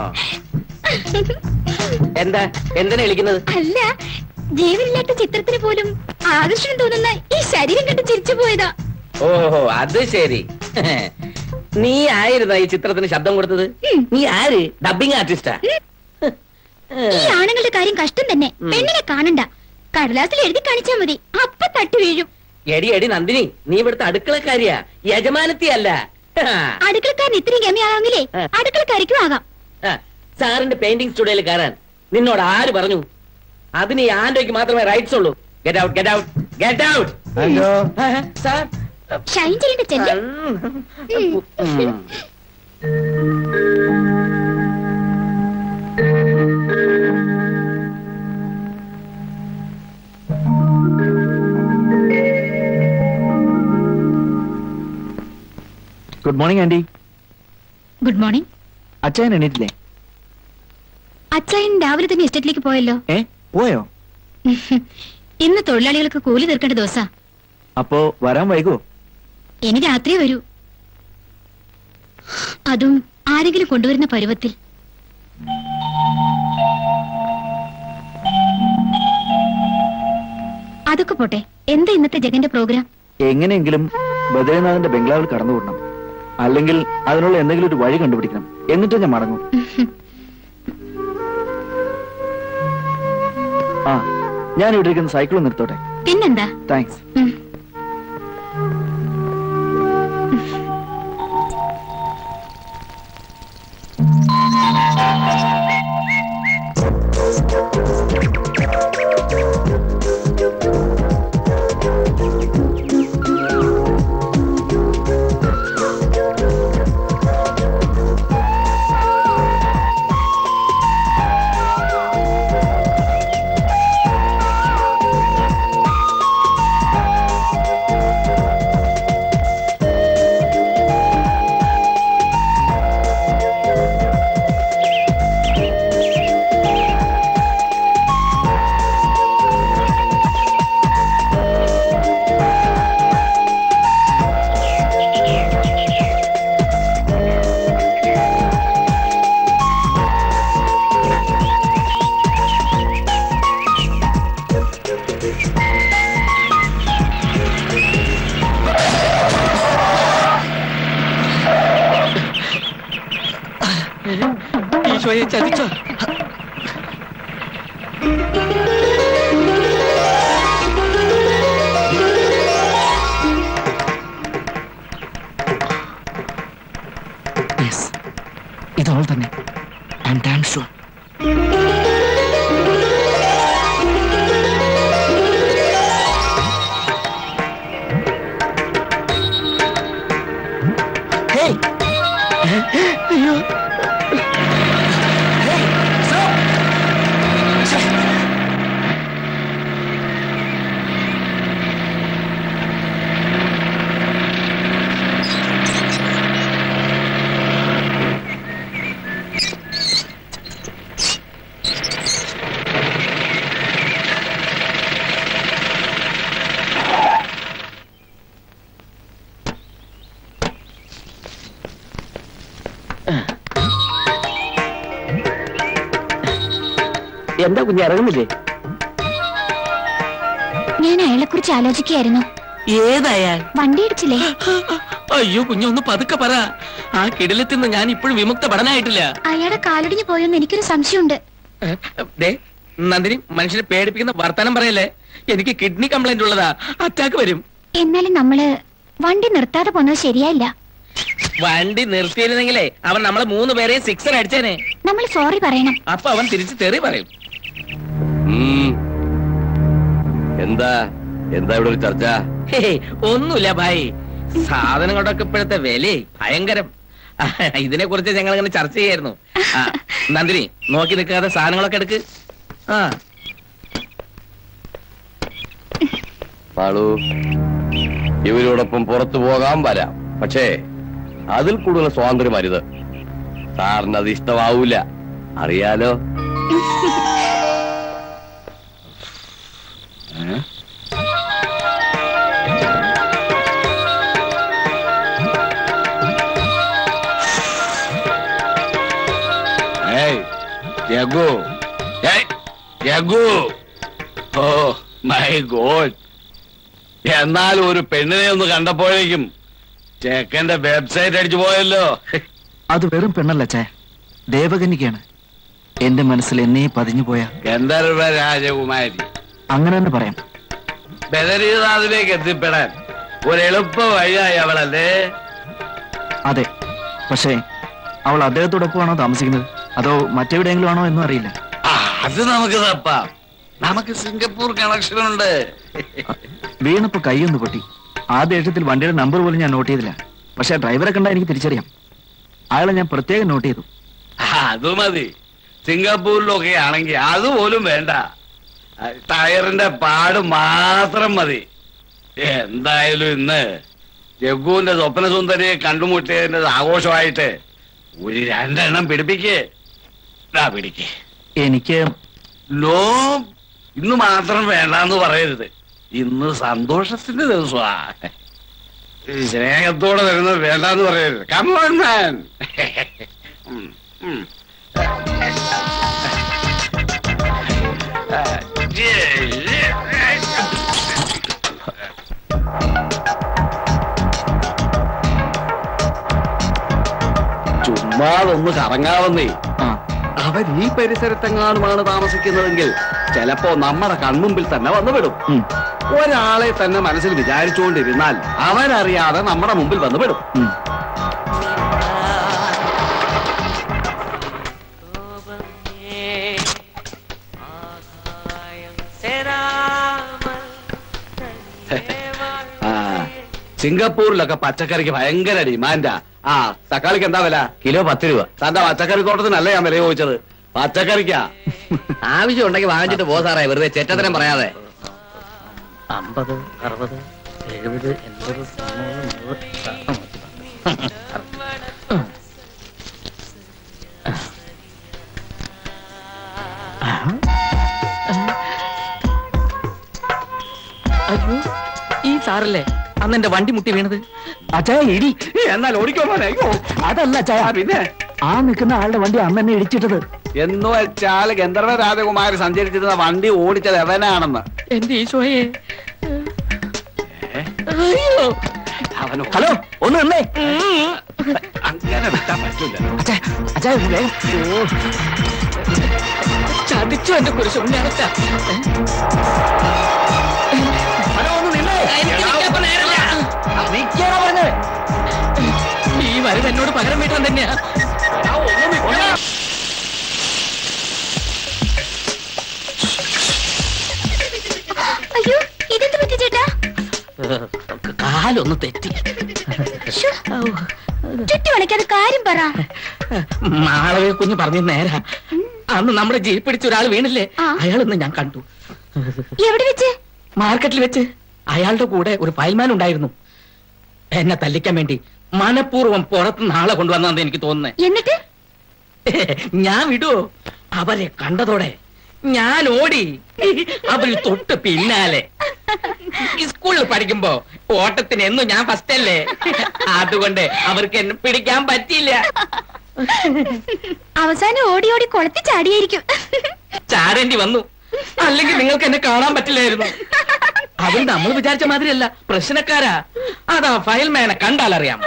എന്താ എന്തിനാ വിളിക്കുന്നത് അല്ല ജീവനില്ലാത്ത ചിത്രത്തിന് പോലും ആകർഷണം തോന്നുന്ന ഈ ശരീരം കണ്ട് ചിരിച്ചു പോയതാ ഓഹോ അത് ശരി നീ ആയിരുന്നോ ഈ ചിത്രത്തിന് ശബ്ദം കൊടുത്തത് നീ ആര് ഡബിങ് ആർട്ടിസ്റ്റാ ഈ ആണുങ്ങളുടെ കാര്യം കഷ്ടം തന്നെ പെണ്ണിനെ കാണണ്ട കടലാസിൽ എഴുതി കാണിച്ചാ മതി അപ്പൊ തട്ടി വീഴും എടി എടി നന്ദിനി നീ ഇവിടുത്തെ അടുക്കളക്കാരിയാ യജമാനത്തിയല്ല അടുക്കളക്കാരൻ ഇത്രയും ഗമ്യാണെങ്കിലേ അടുക്കളക്കാരിക്കും ആകാം ആ, സാറിന്റെ പെയിന്റിംഗ് സ്റ്റുഡിയോയിൽ കയറാൻ നിന്നോട് ആര് പറഞ്ഞു അതിന് ഈ ആന്റോയ്ക്ക് മാത്രമേ റൈറ്റ്സ് ഉള്ളൂ get out get out get out hello sir Shine ചെയ്യേണ്ട ചെല്ലു ഉം. Good morning aunty good morning അച്ഛൻ എണീറ്റില്ലേ അച്ചായൻ രാവിലെ തന്നെ എസ്റ്റേറ്റിലേക്ക് പോയല്ലോ ഏ പോയോ ഇന്ന് തൊഴിലാളികൾക്ക് കൂലി തീർക്കേണ്ട ദിവസാ അപ്പോ വരാൻ വൈകുവോ ഇനി രാത്രിയേ വരൂ അതും ആരെങ്കിലും കൊണ്ടുവരുന്ന പരുവത്തിൽ അതൊക്കെ പോട്ടെ എന്താ ഇന്നത്തെ ജഗന്റെ പ്രോഗ്രാം എങ്ങനെയെങ്കിലും ബദ്രീനാഥിന്റെ ബംഗ്ലാവിൽ കടന്നുകൂടണം അല്ലെങ്കിൽ അതിനുള്ള എന്തെങ്കിലും ഒരു വഴി കണ്ടുപിടിക്കണം എന്നിട്ട് ഞാൻ മടങ്ങും ആ ഞാൻ ഇവിടെ ഇരിക്കുന്ന സൈക്കിൾ നിർത്തോട്ടെ പിന്നെന്താ താങ്ക്സ് ഉം. ഈശോയെ ചതിച്ചോ യെസ് ഇത് അവൾ തന്നെ I M dam sure Hey! അയ്യോ Hey! Stop! ഛെ! എന്താ കുഞ്ഞ് ഇറങ്ങുന്നില്ലേ ഞാൻ അയാളെ കുറിച്ച് ആലോചിക്കുകയായിരുന്നു ഏതായാൽ വണ്ടി ഇടിച്ചില്ലേ അയ്യോ കുഞ്ഞൊന്ന് പതുക്കെ പറ ആ കിടിലത്തിൽ നിന്ന് ഞാൻ ഇപ്പോഴും വിമുക്ത പഠനായിട്ടില്ല അയാളുടെ കാലൊടിഞ്ഞു പോയെന്ന് എനിക്കൊരു സംശയമുണ്ട് ദേ നന്ദിനി മനുഷ്യനെ പേടിപ്പിക്കുന്ന വർത്തമാനം പറയല്ലേ എനിക്ക് കിഡ്നി കംപ്ലൈന്റ് ഉള്ളതാ അറ്റാക്ക് വരും എന്നാലും നമ്മള് വണ്ടി നിർത്താതെ പോന്നത് ശരിയായില്ല വണ്ടി നിർത്തിയിരുന്നെങ്കിലേ അവൻ നമ്മളെ മൂന്ന് പേരെയും സിക്സർ അടിച്ചേനെ നമ്മൾ സോറി പറയണം അപ്പൊ അവൻ തിരിച്ച് തെറി പറയും ഉം. എന്താ എന്താ ഇവിടെ ഒരു ചർച്ച ഹേയ്, ഒന്നുമില്ല ഭായി സാധനങ്ങളുടെയൊക്കെ ഇപ്പോഴത്തെ വില ഭയങ്കരം ഇതിനെ കുറിച്ച് ഞങ്ങൾ ഇങ്ങനെ ചർച്ച ചെയ്യായിരുന്നു ആ, നന്ദിനി നോക്കി നിൽക്കാതെ സാധനങ്ങളൊക്കെ എടുക്ക് ആ മാളു ഇവരോടൊപ്പം പുറത്തു പോകാൻ വരാം പക്ഷേ അതിൽ കൂടുതൽ സ്വാതന്ത്ര്യം അരുത് സാറിന് അത് ഇഷ്ടമാവൂല അറിയാലോ ഏയ് രഘു ഏയ് രഘു ഓ മൈ ഗോഡ് എന്നാൽ ഒരു പെണ്ണിനെ ഒന്ന് കണ്ടപ്പോഴേക്കും ചെക്കന്റെ വെബ്സൈറ്റ് അടിച്ചു പോയല്ലോ അത് വെറും പെണ്ണല്ല ചേ ദേവകന്യകയാണ് എന്റെ മനസ്സിൽ എന്നേ പതിഞ്ഞു പോയ ഗന്ധർവ രാജകുമാരി അങ്ങനെ തന്നെ പറയാം ബദരീനാഥിലേക്ക് എത്തിപ്പെടാൻ ഒരു എളുപ്പ വഴിയായി അവളല്ലേ അതെ പക്ഷേ അവൾ അദ്ദേഹത്തോടൊപ്പമാണോ താമസിക്കുന്നത് അതോ മറ്റെവിടെയെങ്കിലും ആണോ എന്നും അറിയില്ല ആ, അത് നമുക്ക് തപ്പാം നമുക്ക് സിംഗപ്പൂർ കണക്ഷൻ ഉണ്ട് വീണപ്പോ കൈയൊന്ന് പൊട്ടി ആ ദേഷ്യത്തിൽ വണ്ടിയുടെ നമ്പർ പോലും ഞാൻ നോട്ട് ചെയ്തില്ല പക്ഷെ ഡ്രൈവറെ കണ്ടാൽ എനിക്ക് തിരിച്ചറിയാം അയാളെ ഞാൻ പ്രത്യേകം നോട്ട് ചെയ്തു ആ, അത് മതി സിംഗപ്പൂരിലൊക്കെ ആണെങ്കിൽ അതുപോലും വേണ്ട ആ, ടയറിന്റെ പാട് മാത്രം മതി എന്തായാലും ഇന്ന് ജഗ്ഗുവിന്റെ സ്വപ്ന സുന്ദരിയെ കണ്ടുമുട്ടിയതിന്റെ ആഘോഷമായിട്ട് ഒരു രണ്ടെണ്ണം പിടിപ്പിക്കേ പിടിക്കേ എനിക്ക് നോ ഇന്ന് മാത്രം വേണ്ടാന്ന് പറയരുത് ഇന്ന് സന്തോഷത്തിന്റെ ദിവസമാ സ്നേഹത്തോടെ വരുന്നത് വേണ്ടാന്ന് പറയരുത് കമോൺ മാൻ ചുമ്മാതൊന്ന് കറങ്ങാവുന്നേ ആ അവൻ ഈ പരിസരത്തെങ്ങാനുമാണ് താമസിക്കുന്നതെങ്കിൽ ചിലപ്പോ നമ്മുടെ കൺമുമ്പിൽ തന്നെ വന്നുവിടും ഉം, ഒരാളെ തന്നെ മനസ്സിൽ വിചാരിച്ചുകൊണ്ടിരുന്നാൽ അവനറിയാതെ നമ്മുടെ മുമ്പിൽ വന്നുവിടും ഉം. ആ സിംഗപ്പൂരിലൊക്കെ പച്ചക്കറിക്ക് ഭയങ്കര ഡിമാൻഡാ ആ തക്കാളിക്ക് എന്താ വില കിലോ പത്ത് രൂപ തന്റെ പച്ചക്കറി തോട്ടത്തിനല്ല ഞാൻ വില ചോദിച്ചത് പച്ചക്കറിക്കാ ആവശ്യം ഉണ്ടെങ്കിൽ വാങ്ങിച്ചിട്ട് പോ സാറേ വെറുതെ ചെറ്റത്തരം പറയാതെ അമ്പത് അറുപത് എഴുപത് എൺപത് തൊണ്ണൂറ് നൂറ് ആ, നൂറ്റി പത്ത്. അയ്യോ ഈ സാറല്ലേ അന്ന് എന്റെ വണ്ടി മുട്ടി വീണത് അച്ചായ ഇടി എന്നാൽ ഓടിക്കോ മോനെ അയ്യോ അതല്ല അച്ചായ ആ, പിന്നെ ആ നിൽക്കുന്ന ആളുടെ വണ്ടി അന്ന് എന്നെ ഇടിച്ചിട്ടത് എന്ന് വെച്ചാൽ ഗന്ധർവ രാജകുമാരി സഞ്ചരിച്ചിരുന്ന വണ്ടി ഓടിച്ചത് എവനാണെന്ന് എന്റെ ഈശോയെ അയ്യോ അവനോ ഹലോ ഒന്ന് നിന്നേ അങ്ങനെ വിട്ടാൻ പറ്റില്ല അച്ചായ അച്ചായ ഒന്ന് വേഗം ഓ, ചതിച്ചു എന്റെ കുരിശ് ഉണ്ണിയാർച്ച. ഹലോ ഒന്ന് നിന്നേ എനിക്ക് നിൽക്കാൻ നേരമില്ല. നിൽക്കാനാ പറഞ്ഞത് ഈ വരവ് എന്നോട് പകരം വീട്ടാൻ തന്നെയാ അയ്യോ ഇതെന്ത് പറ്റി ചേട്ടാ കാലൊന്ന് തെറ്റി ശ്ശോ, ചുറ്റി വളയ്ക്കാതെ കാര്യം പറ മാളവേ കുഞ്ഞ് പറഞ്ഞു നേരാ അന്ന് നമ്മുടെ ജീപ്പ് പിടിച്ച ഒരാൾ വീണില്ലേ ആ. അയാളൊന്ന് ഞാൻ കണ്ടു എവിടെ വെച്ച് മാർക്കറ്റിൽ വെച്ച് അയാളുടെ കൂടെ ഒരു ഫയൽമാൻ ഉണ്ടായിരുന്നു എന്നെ തല്ലിക്കാൻ വേണ്ടി മനഃപൂർവ്വം പുറത്ത് നാളെ കൊണ്ടുവന്നെന്ന് എനിക്ക് തോന്നുന്നേ എന്നിട്ട് ഞാൻ വിടുവോ അവരെ കണ്ടതോടെ ഞാൻ ഓടി അവരിൽ തൊട്ട് പിന്നാലെ സ്കൂളിൽ പഠിക്കുമ്പോ ഓട്ടത്തിന് എന്നും ഞാൻ ഫസ്റ്റ് അല്ലേ അതുകൊണ്ട് അവർക്ക് എന്നെ പിടിക്കാൻ പറ്റിയില്ല അവസാനം ഓടി ഓടി കൊളത്തി ചാടിയായിരിക്കും ചാടേണ്ടി വന്നു അല്ലെങ്കിൽ നിങ്ങൾക്ക് എന്നെ കാണാൻ പറ്റില്ലായിരുന്നു അവൻ നമ്മൾ വിചാരിച്ച മാതിരിയല്ല പ്രശ്നക്കാരാ അതാ ഫയൽമാനെ കണ്ടാലറിയാം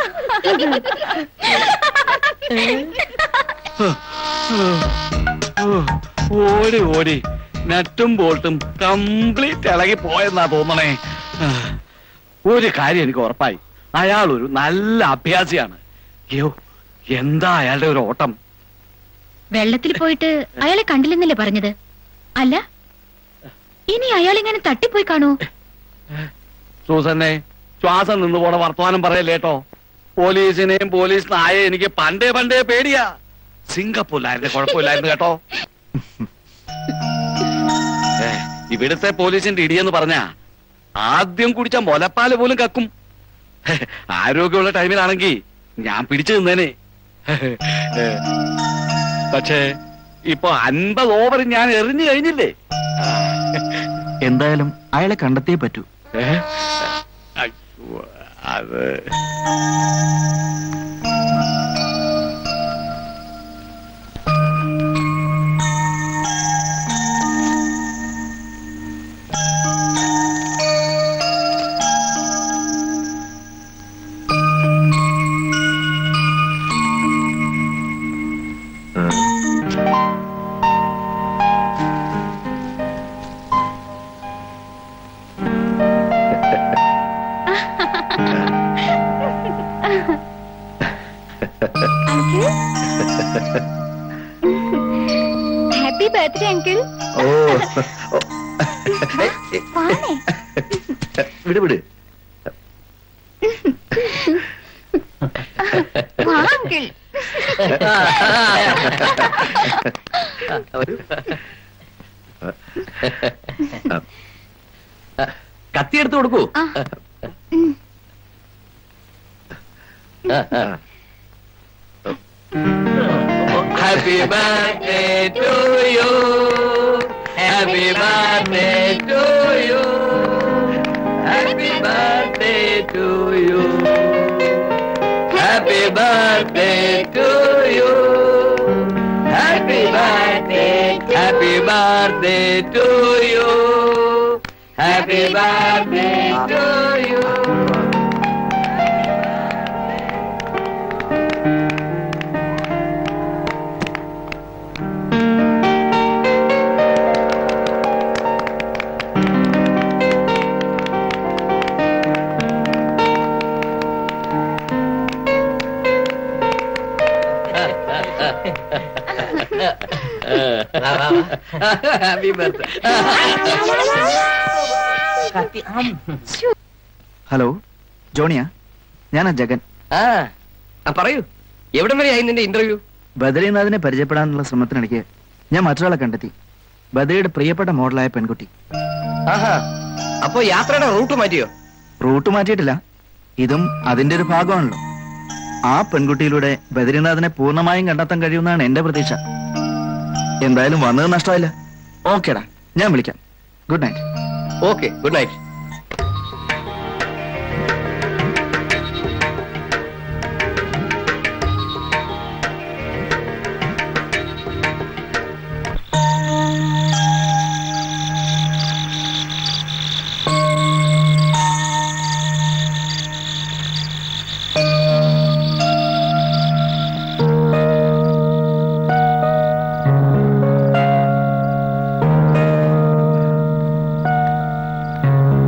ഓടി ഓടി നട്ടും ബോൾട്ടും കംപ്ലീറ്റ് ഇളകി പോയെന്നാ തോന്നണേ ഒരു കാര്യം എനിക്ക് ഉറപ്പായി അയാൾ ഒരു നല്ല അഭ്യാസിയാണ് അയ്യോ എന്താ അയാളുടെ ഒരു ഓട്ടം വെള്ളത്തിൽ പോയിട്ട് അയാളെ കണ്ടില്ലെന്നല്ലേ പറഞ്ഞത് അല്ല ഇനി അയാൾ ഇങ്ങനെ തട്ടിപ്പോയി കാണൂ സൂസന്നെ ശ്വാസം നിന്ന് പോണ വർത്തമാനം പറയല്ലേട്ടോ പോലീസിനെയും പോലീസ് നായെ എനിക്ക് പണ്ടേ പണ്ടേ പേടിയാ സിംഗപ്പൂരിലായിരുന്നു കുഴപ്പമില്ലായിരുന്നു കേട്ടോ ഏ, ഇവിടുത്തെ പോലീസിന്റെ ഇടിയെന്ന് പറഞ്ഞാ ആദ്യം കുടിച്ച മുലപ്പാല് പോലും കക്കും ഹെ, ആരോഗ്യമുള്ള ടൈമിലാണെങ്കിൽ ഞാൻ പിടിച്ചു നിന്നേനെ ഏ, പക്ഷേ ഇപ്പൊ അൻപത് ഓവർ ഞാൻ എറിഞ്ഞു കഴിഞ്ഞില്ലേ എന്തായാലും അയാളെ കണ്ടെത്തിയേ പറ്റൂ ഏ? അയ്യോ, അത് ഹാപ്പി ബർത്ത്ഡേ അങ്കിൾ ഓ വാണേ വിട് വിട് വാ അങ്കിൾ കത്തി എടുത്തു കൊടുക്കൂ ആ ഉം. Happy birthday to you happy birthday to you happy birthday to you happy birthday to you happy birthday happy birthday to you happy birthday to you happy birthday hello ജോണിയാ ഞാനാ ജഗൻ ആ ആ, പറയൂ എവിടം വരെയായി നിന്റെ ഇന്റർവ്യൂ ബദരീനാഥിനെ പരിചയപ്പെടാനുള്ള ശ്രമത്തിനിടയ്ക്ക് ഞാൻ മറ്റൊരാളെ കണ്ടെത്തി ബദരിയുടെ പ്രിയപ്പെട്ട മോഡലായ പെൺകുട്ടി ആഹാ അപ്പോ യാത്രയുടെ റൂട്ട് മാറ്റിയോ റൂട്ട് മാറ്റിയിട്ടില്ല ഇതും അതിന്റെ ഒരു ഭാഗമാണല്ലോ ആ പെൺകുട്ടിയിലൂടെ ബദരിനാഥിനെ പൂർണ്ണമായും കണ്ടെത്താൻ കഴിയുമെന്നാണ് എന്റെ പ്രതീക്ഷ എന്തായാലും വന്നത് നഷ്ടമായില്ല ഓക്കേടാ ഞാൻ വിളിക്കാം good night okay good night ആ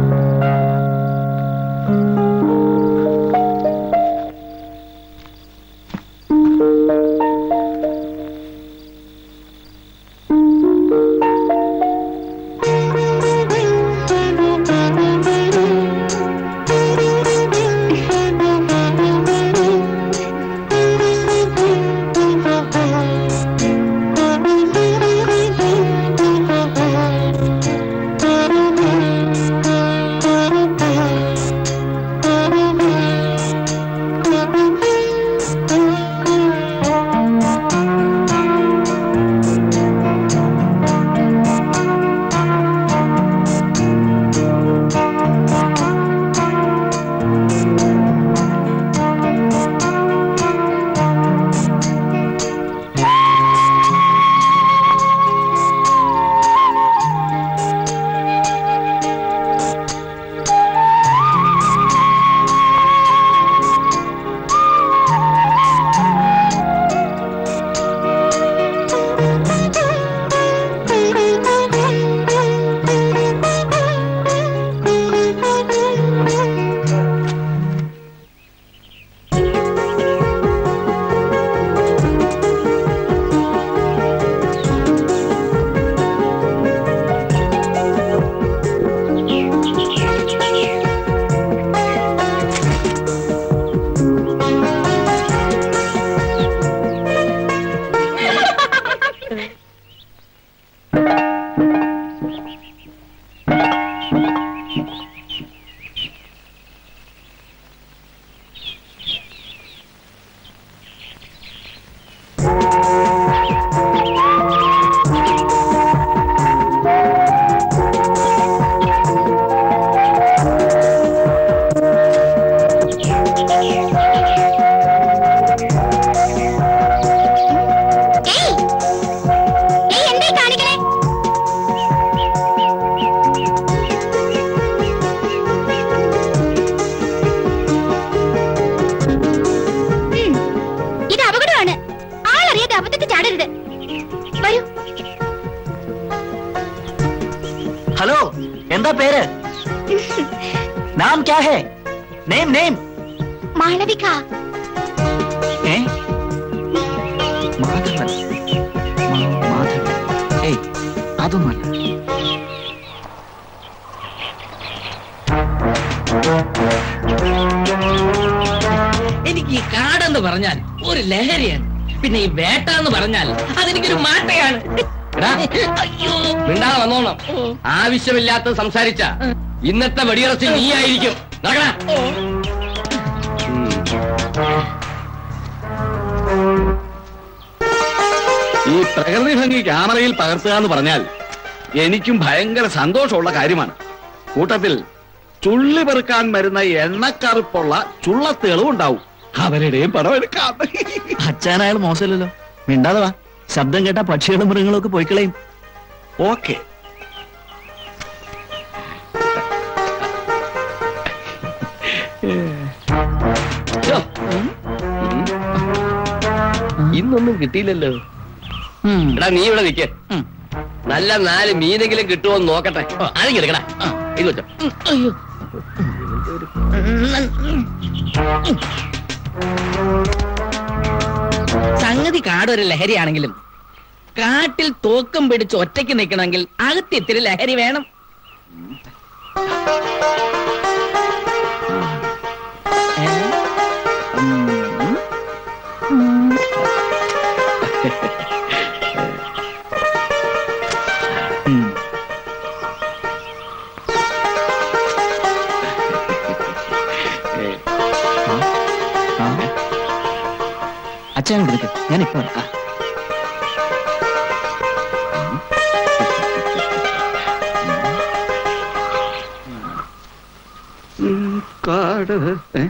ഹലോ എന്താ പേര് നാം ക്യാ ഹേ നെയിം നെയിം മാളവിക ഏ മാധവൻ മാ- മാധവൻ ഏയ് അതൊന്നല്ല എനിക്ക് ഈ കാടെന്ന് പറഞ്ഞാൽ ഒരു ലഹരിയാണ് പിന്നെ ഈ വേട്ട എന്ന് പറഞ്ഞാൽ അതെനിക്കൊരു മാട്ടയാണ് എടാ, അയ്യോ മിണ്ടാതെ വന്നോണം ആവശ്യമില്ലാത്തത് സംസാരിച്ച ഇന്നത്തെ വെടിയിറച്ചി നീ ആയിരിക്കും നടക്കടാ ഈ പ്രകൃതി ഭംഗി ക്യാമറയിൽ പകർത്തുക എന്ന് പറഞ്ഞാൽ എനിക്കും ഭയങ്കര സന്തോഷമുള്ള കാര്യമാണ് കൂട്ടത്തിൽ ചുള്ളി പെറുക്കാൻ വരുന്ന എണ്ണക്കറുപ്പുള്ള ചുള്ളത്തുകളും ഉണ്ടാവും അവരുടെയും പടം എടുക്കാം അച്ഛനയാൾ മോശമല്ലല്ലോ മിണ്ടാതെ വാ ശബ്ദം കേട്ട പക്ഷികളും മൃഗങ്ങളും ഒക്കെ പോയിക്കളയും ഓക്കെ ഛോ. ഇന്നൊന്നും കിട്ടിയില്ലല്ലോ എടാ നീ ഇവിടെ നിൽക്കേ നല്ല നാല് മീനെങ്കിലും കിട്ടുമോ എന്ന് നോക്കട്ടെ അതെങ്കിൽ എടുക്കടാ ഇത് വെച്ചോ അയ്യോ സംഗതി കാടൊരു ലഹരിയാണെങ്കിലും കാട്ടിൽ തോക്കം പിടിച്ച് ഒറ്റയ്ക്ക് നിൽക്കണമെങ്കിൽ അകത്ത് ഇത്തിരി ലഹരി വേണം അച്ഛൻ കൊടുക്ക് ഞാൻ ഇപ്പൊ വരാം. ആ. കാട് ഏ?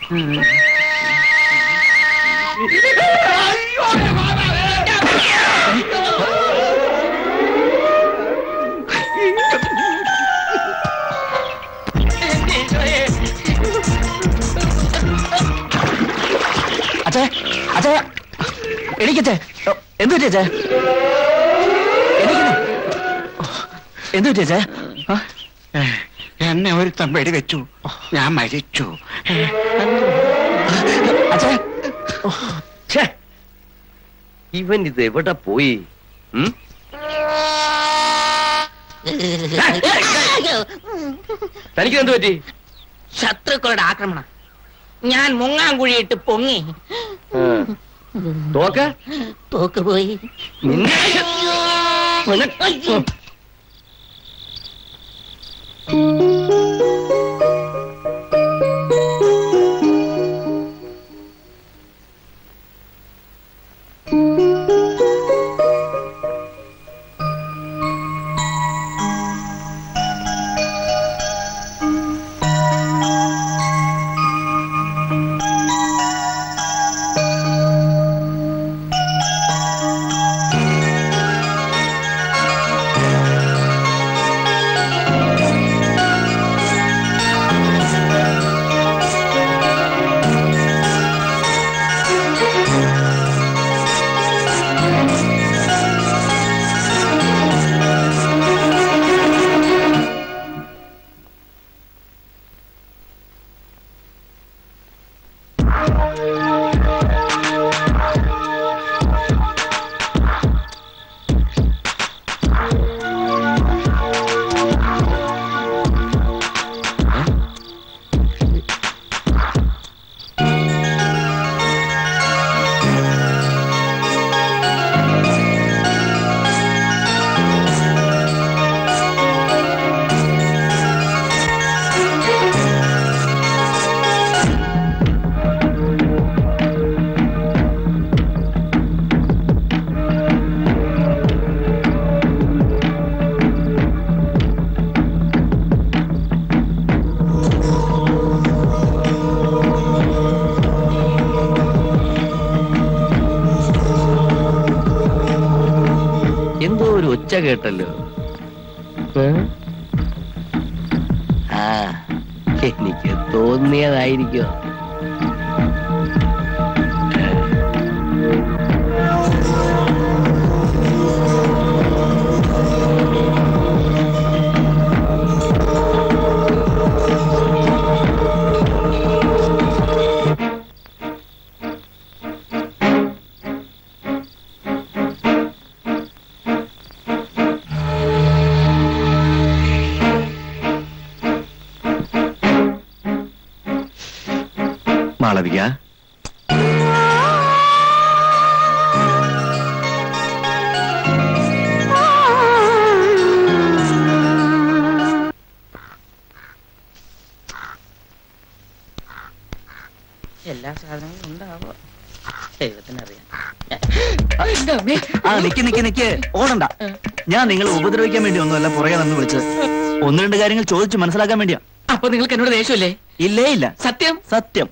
അച്ഛേ അച്ഛേ എണീക്കച്ചേ എന്തു പറ്റി അച്ഛേ എണീക്കുന്നു എന്തു പറ്റി അച്ഛേ ആ? എന്നെ ഒരുത്തം വെടിവെച്ചു ഞാൻ മരിച്ചു അച്ഛേ ഛേ. ഇവൻ ഇത് എവിടെ പോയി ഉം? തനിക്ക് എന്ത് പറ്റി ശത്രുക്കളുടെ ആക്രമണം ഞാൻ മുങ്ങാങ്കുഴിയിട്ട് പൊങ്ങി തോക്ക തോക്ക് പോയി നിന്നെ അയ്യോ. എന്തോ ഒരു ഒച്ച കേട്ടല്ലോ ഏ? ആ എനിക്ക് തോന്നിയതായിരിക്കോ മല്ലിക എല്ലാ സാധനങ്ങളും ഉണ്ടാവോ ദൈവത്തിനറിയാം ആ നിക്ക് നിക്ക് നിക്ക് ഓടണ്ട ഞാൻ നിങ്ങളെ ഉപദ്രവിക്കാൻ വേണ്ടി ഒന്നുമല്ല പുറകെ നിന്ന് വിളിച്ചത് ഒന്ന് രണ്ട് കാര്യങ്ങൾ ചോദിച്ചു മനസ്സിലാക്കാൻ വേണ്ടിയാ അപ്പൊ നിങ്ങൾക്ക് എന്നോട് ദേഷ്യമല്ലേ ഇല്ലേ ഇല്ല സത്യം സത്യം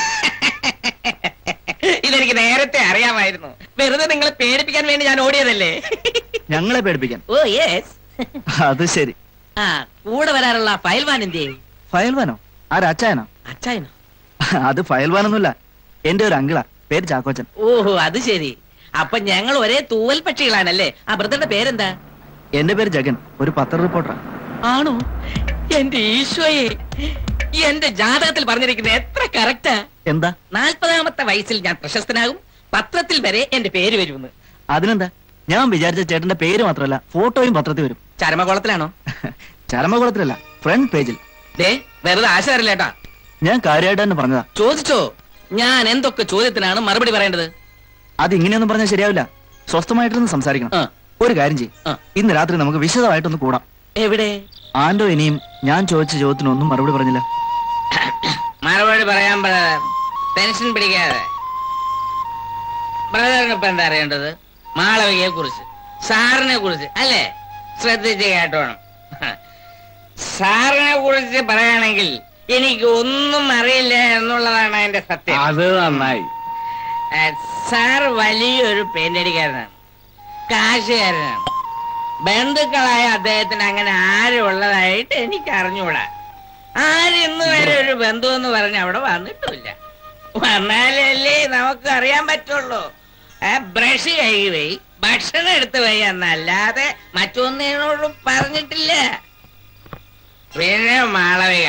ഇതെനിക്ക് നേരത്തെ അറിയാമായിരുന്നു വെറുതെ നിങ്ങളെ പേടിപ്പിക്കാൻ വേണ്ടി ഞാൻ ഓടിയതല്ലേ ഞങ്ങളെ പേടിപ്പിക്കാൻ ഓ യെസ് അത് ശരി ആ കൂടെ വരാറുള്ള ഫയൽവാൻ എന്തേ ഫയൽവാനോ ആരാ അച്ചായനോ അച്ചായനോ അത് ഫയൽവാനൊന്നുമില്ല എന്റെ ഒരു അങ്കിളാ പേര് ചാക്കോച്ചൻ ഓഹോ അത് ശരി അപ്പൊ ഞങ്ങൾ ഒരേ തൂവൽ പക്ഷികളാണല്ലേ ആ ബ്രദറിന്റെ പേരെന്താ എന്റെ പേര് ജഗൻ ഒരു പത്ര റിപ്പോർട്ടറാ ആണോ എന്റെ ഈശോയെ എന്റെ ജാതകത്തിൽ പറഞ്ഞിരിക്കുന്നത് എത്ര കറക്റ്റാ എന്താ നാൽപ്പതാമത്തെ വയസ്സിൽ ഞാൻ പ്രശസ്തനാകും പത്രത്തിൽ വരെ എന്റെ പേര് വരുമെന്ന് അതിനെന്താ ഞാൻ വിചാരിച്ച ചേട്ടന്റെ പേര് മാത്രമല്ല ഫോട്ടോയും പത്രത്തിൽ വരും ചരമകോളത്തിലാണോ ചരമകുളത്തിലല്ല ഫ്രണ്ട് പേജിൽ ദേ വെറുതെ ആശ തരില്ലേട്ടാ ഞാൻ കാര്യമായിട്ട് തന്നെ പറഞ്ഞതാ ചോദിച്ചോ ഞാൻ എന്തൊക്കെ ചോദ്യത്തിനാണ് മറുപടി പറയേണ്ടത് അത് ഇങ്ങനെയൊന്നും പറഞ്ഞാൽ ശരിയാവില്ല സ്വസ്ഥമായിട്ടൊന്ന് സംസാരിക്കണം ആ. ഒരു കാര്യം ചെയ്യും ആ. ഇന്ന് രാത്രി നമുക്ക് വിശദമായിട്ടൊന്ന് കൂടാം എവിടെ ആൻഡോ ഇനിയും ഞാൻ ചോദിച്ച ചോദ്യത്തിനൊന്നും മറുപടി പറഞ്ഞില്ല മറുപടി പറയാൻ ടെൻഷൻ പിടിക്കാതെ ബ്രദറിന് ഇപ്പൊ എന്താ അറിയേണ്ടത് മാളവികയെ കുറിച്ച് സാറിനെ കുറിച്ച് അല്ലേ ശ്രദ്ധിച്ച് കേട്ടോണം സാറിനെ കുറിച്ച് പറയുകയാണെങ്കിൽ എനിക്ക് ഒന്നും അറിയില്ല എന്നുള്ളതാണ് എന്റെ സത്യം അത് നന്നായി ആ, സാർ വലിയൊരു പെയിന്റടിക്കാരനാണ് കാശുകാരനാണ് ബന്ധുക്കളായ അദ്ദേഹത്തിന് അങ്ങനെ ആരും ഉള്ളതായിട്ട് എനിക്ക് അറിഞ്ഞൂടാ ആരും ഇന്ന് വരെ ഒരു ബന്ധു എന്ന് പറഞ്ഞ് അവിടെ വന്നിട്ടില്ല വന്നാലല്ലേ നമുക്ക് അറിയാൻ പറ്റുള്ളൂ ആ ബ്രഷ് കഴുകി പോയി ഭക്ഷണം എടുത്തു പോയി എന്നല്ലാതെ മറ്റൊന്നിനോടും പറഞ്ഞിട്ടില്ല പിന്നെ മാളവിക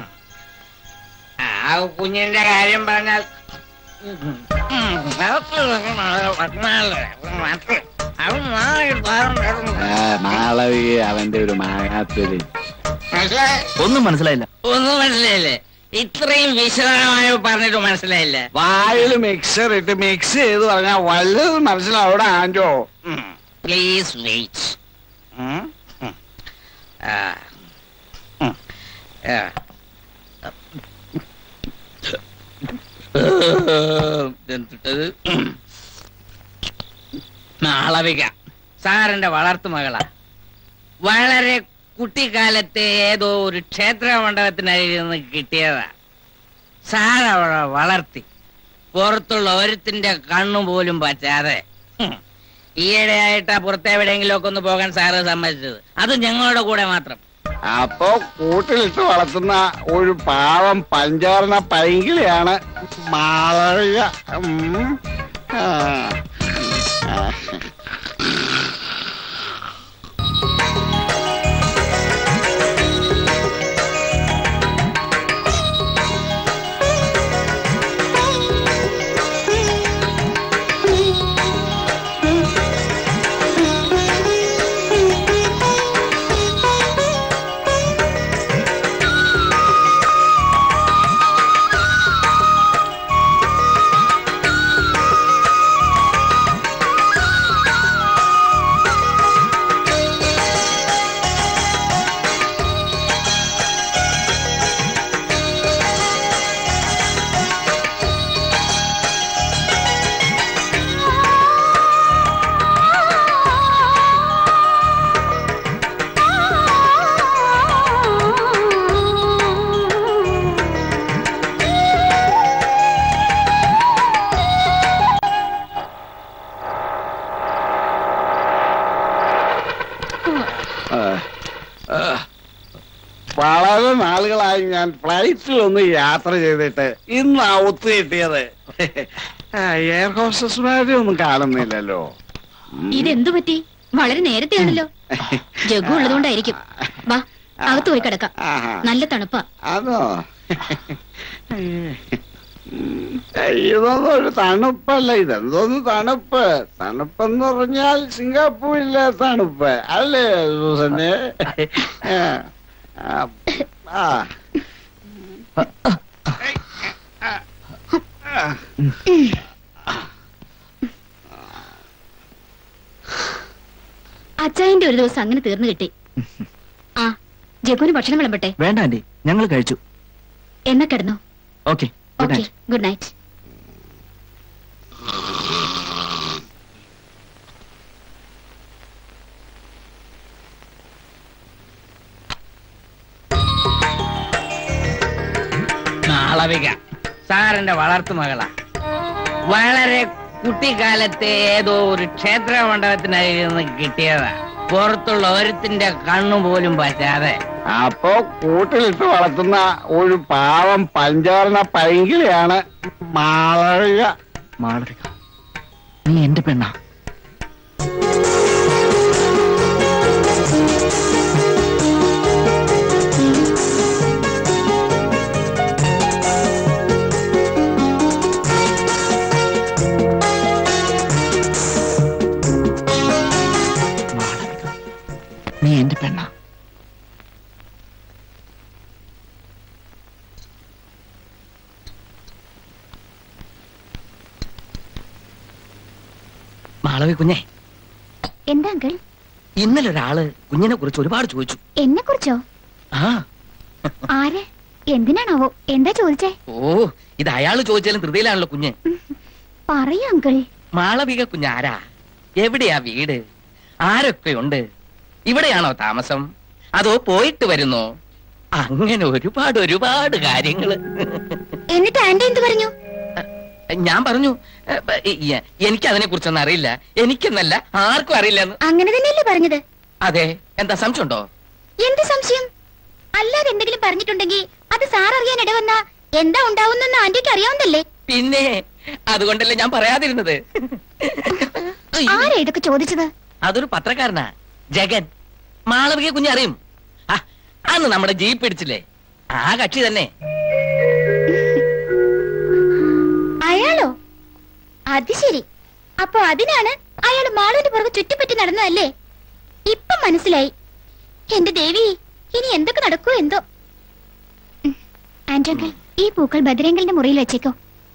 ആ കുഞ്ഞിന്റെ കാര്യം പറഞ്ഞാൽ മാളവിക അവന്റെ ഒരു മാങ്ങാത്തൊരു ഒന്നും മനസ്സിലായില്ല ഒന്നും മനസ്സിലായില്ലേ ഇത്രയും വിശദമായി പറഞ്ഞിട്ട് മനസ്സിലായില്ല വായിൽ മിക്സർ ഇട്ട് മിക്സ് ചെയ്ത് പറഞ്ഞാൽ വല്ലതും മനസ്സിലാവിടെ ആൻറ്റോ പ്ലീസ് വെയിറ്റ് മാളവിക സാറിന്റെ വളർത്തു മകളാ വളരെ കുട്ടിക്കാലത്തെ ഏതോ ഒരു ക്ഷേത്ര മണ്ഡപത്തിനരികിൽ നിന്ന് കിട്ടിയതാ സാർ അവളെ വളർത്തി പുറത്തുള്ള ഒരുത്തിന്റെ കണ്ണു പോലും പറ്റാതെ ഹും. ഈയിടെയായിട്ടാ പുറത്തെവിടെയെങ്കിലും ഒക്കെ ഒന്ന് പോകാൻ സാറ് സമ്മതിച്ചത് അത് ഞങ്ങളുടെ കൂടെ മാത്രം അപ്പൊ കൂട്ടിലിട്ട് വളർത്തുന്ന ഒരു പാവം പഞ്ചാരണ പൈങ്കിളിയാണ് മാളവിക ഉം. ആ. ആ. വളരെ നാളുകളായി ഞാൻ ഫ്ലൈറ്റിൽ ഒന്ന് യാത്ര ചെയ്തിട്ട് ഇന്ന് ഔത്ത് കിട്ടിയത് ആ, എയർ ഹോസ്റ്റസ്മാരെ ഒന്നും കാണുന്നില്ലല്ലോ ഉം. ഇതെന്തു പറ്റി വളരെ നേരത്തെയാണല്ലോ ജഗു ഉള്ളതുകൊണ്ടായിരിക്കും വാ അകത്ത് പോയി കിടക്കാം ആഹാ. നല്ല തണുപ്പാ അതോ ഉം, ഇതൊന്നും ഒരു തണുപ്പല്ല ഇതെന്തോന്ന് തണുപ്പ് തണുപ്പെന്ന് പറഞ്ഞാൽ സിംഗപ്പൂരിലെ തണുപ്പ് അല്ലേ സൂസനെ ആ, ആ, ആ. അച്ചായന്റെ ഒരു ദിവസം അങ്ങനെ തീർന്നു കിട്ടി ആ ജഗുവിന് ഭക്ഷണം വിളമ്പട്ടെ വേണ്ട ആന്റി ഞങ്ങൾ കഴിച്ചു എന്നാ കിടന്നോ okay good okay night good night Malavika സാറിന്റെ വളർത്തു മകളാ വളരെ കുട്ടിക്കാലത്തെ ഏതോ ഒരു ക്ഷേത്ര മണ്ഡപത്തിനരികിൽ നിന്ന് കിട്ടിയതാ പുറത്തുള്ള ഒരുത്തിന്റെ കണ്ണു പോലും പറ്റാതെ അപ്പോ കൂട്ടിലിട്ട് വളർത്തുന്ന ഒരു പാവം പഞ്ചവർണ പൈങ്കിളിയാണ് മാളവിക മാളവിക നീ എന്റെ പെണ്ണാ മാളവിക നീ എന്റെ പെണ്ണാ മാളവി കുഞ്ഞെ എന്താ അങ്കിൾ ഇന്നലെ ഒരാള് കുഞ്ഞിനെ കുറിച്ച് ഒരുപാട് ചോദിച്ചു എന്നെ കുറിച്ചോ ആ ആര് എന്തിനാണാവോ എന്താ ചോദിച്ചേ ഓ ഇത് അയാള് ചോദിച്ചാലും ഹൃദയിലാണല്ലോ കുഞ്ഞ് പറയൂ അങ്കിൾ മാളവിക കുഞ്ഞാരാ എവിടെയാ വീട് ആരൊക്കെയുണ്ട് ഇവിടെയാണോ താമസം അതോ പോയിട്ട് വരുന്നോ അങ്ങനെ ഒരുപാട് ഒരുപാട് കാര്യങ്ങള് എന്നിട്ട് ആന്റി എന്ത് പറഞ്ഞു ഞാൻ പറഞ്ഞു എനിക്ക് അതിനെ കുറിച്ചൊന്നും അറിയില്ല എനിക്കെന്നല്ല ആർക്കും അറിയില്ലെന്ന് അങ്ങനെ തന്നെയല്ലേ പറഞ്ഞത് അതെ എന്താ സംശയമുണ്ടോ എന്ത് സംശയം അല്ലാതെ എന്തെങ്കിലും പറഞ്ഞിട്ടുണ്ടെങ്കിൽ അത് സാർ അറിയാൻ ഇടവന്ന എന്താ ഉണ്ടാവുന്നെന്ന് ആന്റിക്ക് അറിയാവുന്നല്ലേ പിന്നെ അതുകൊണ്ടല്ലേ ഞാൻ പറയാതിരുന്നത് ആരാ ഇതൊക്കെ ചോദിച്ചത് അതൊരു പത്രക്കാരനാ ജഗൻ മാളവിക കുഞ്ഞറിയും ആ, അന്ന് നമ്മുടെ ജീപ്പ് ഇടിച്ചില്ലേ ആ കക്ഷി തന്നെ അയാളോ അത് ശരി അപ്പൊ അതിനാണ് അയാൾ മാളുവിന്റെ പുറകെ ചുറ്റിപ്പറ്റി നടന്നതല്ലേ ഇപ്പൊ മനസ്സിലായി എന്റെ ദേവി ഇനി എന്തൊക്കെ നടക്കൂ എന്തോ ഉം. ആന്റോങ്കിൾ ഈ പൂക്കൾ ഭദ്രങ്കലിന്റെ മുറിയിൽ വെച്ചേക്കോ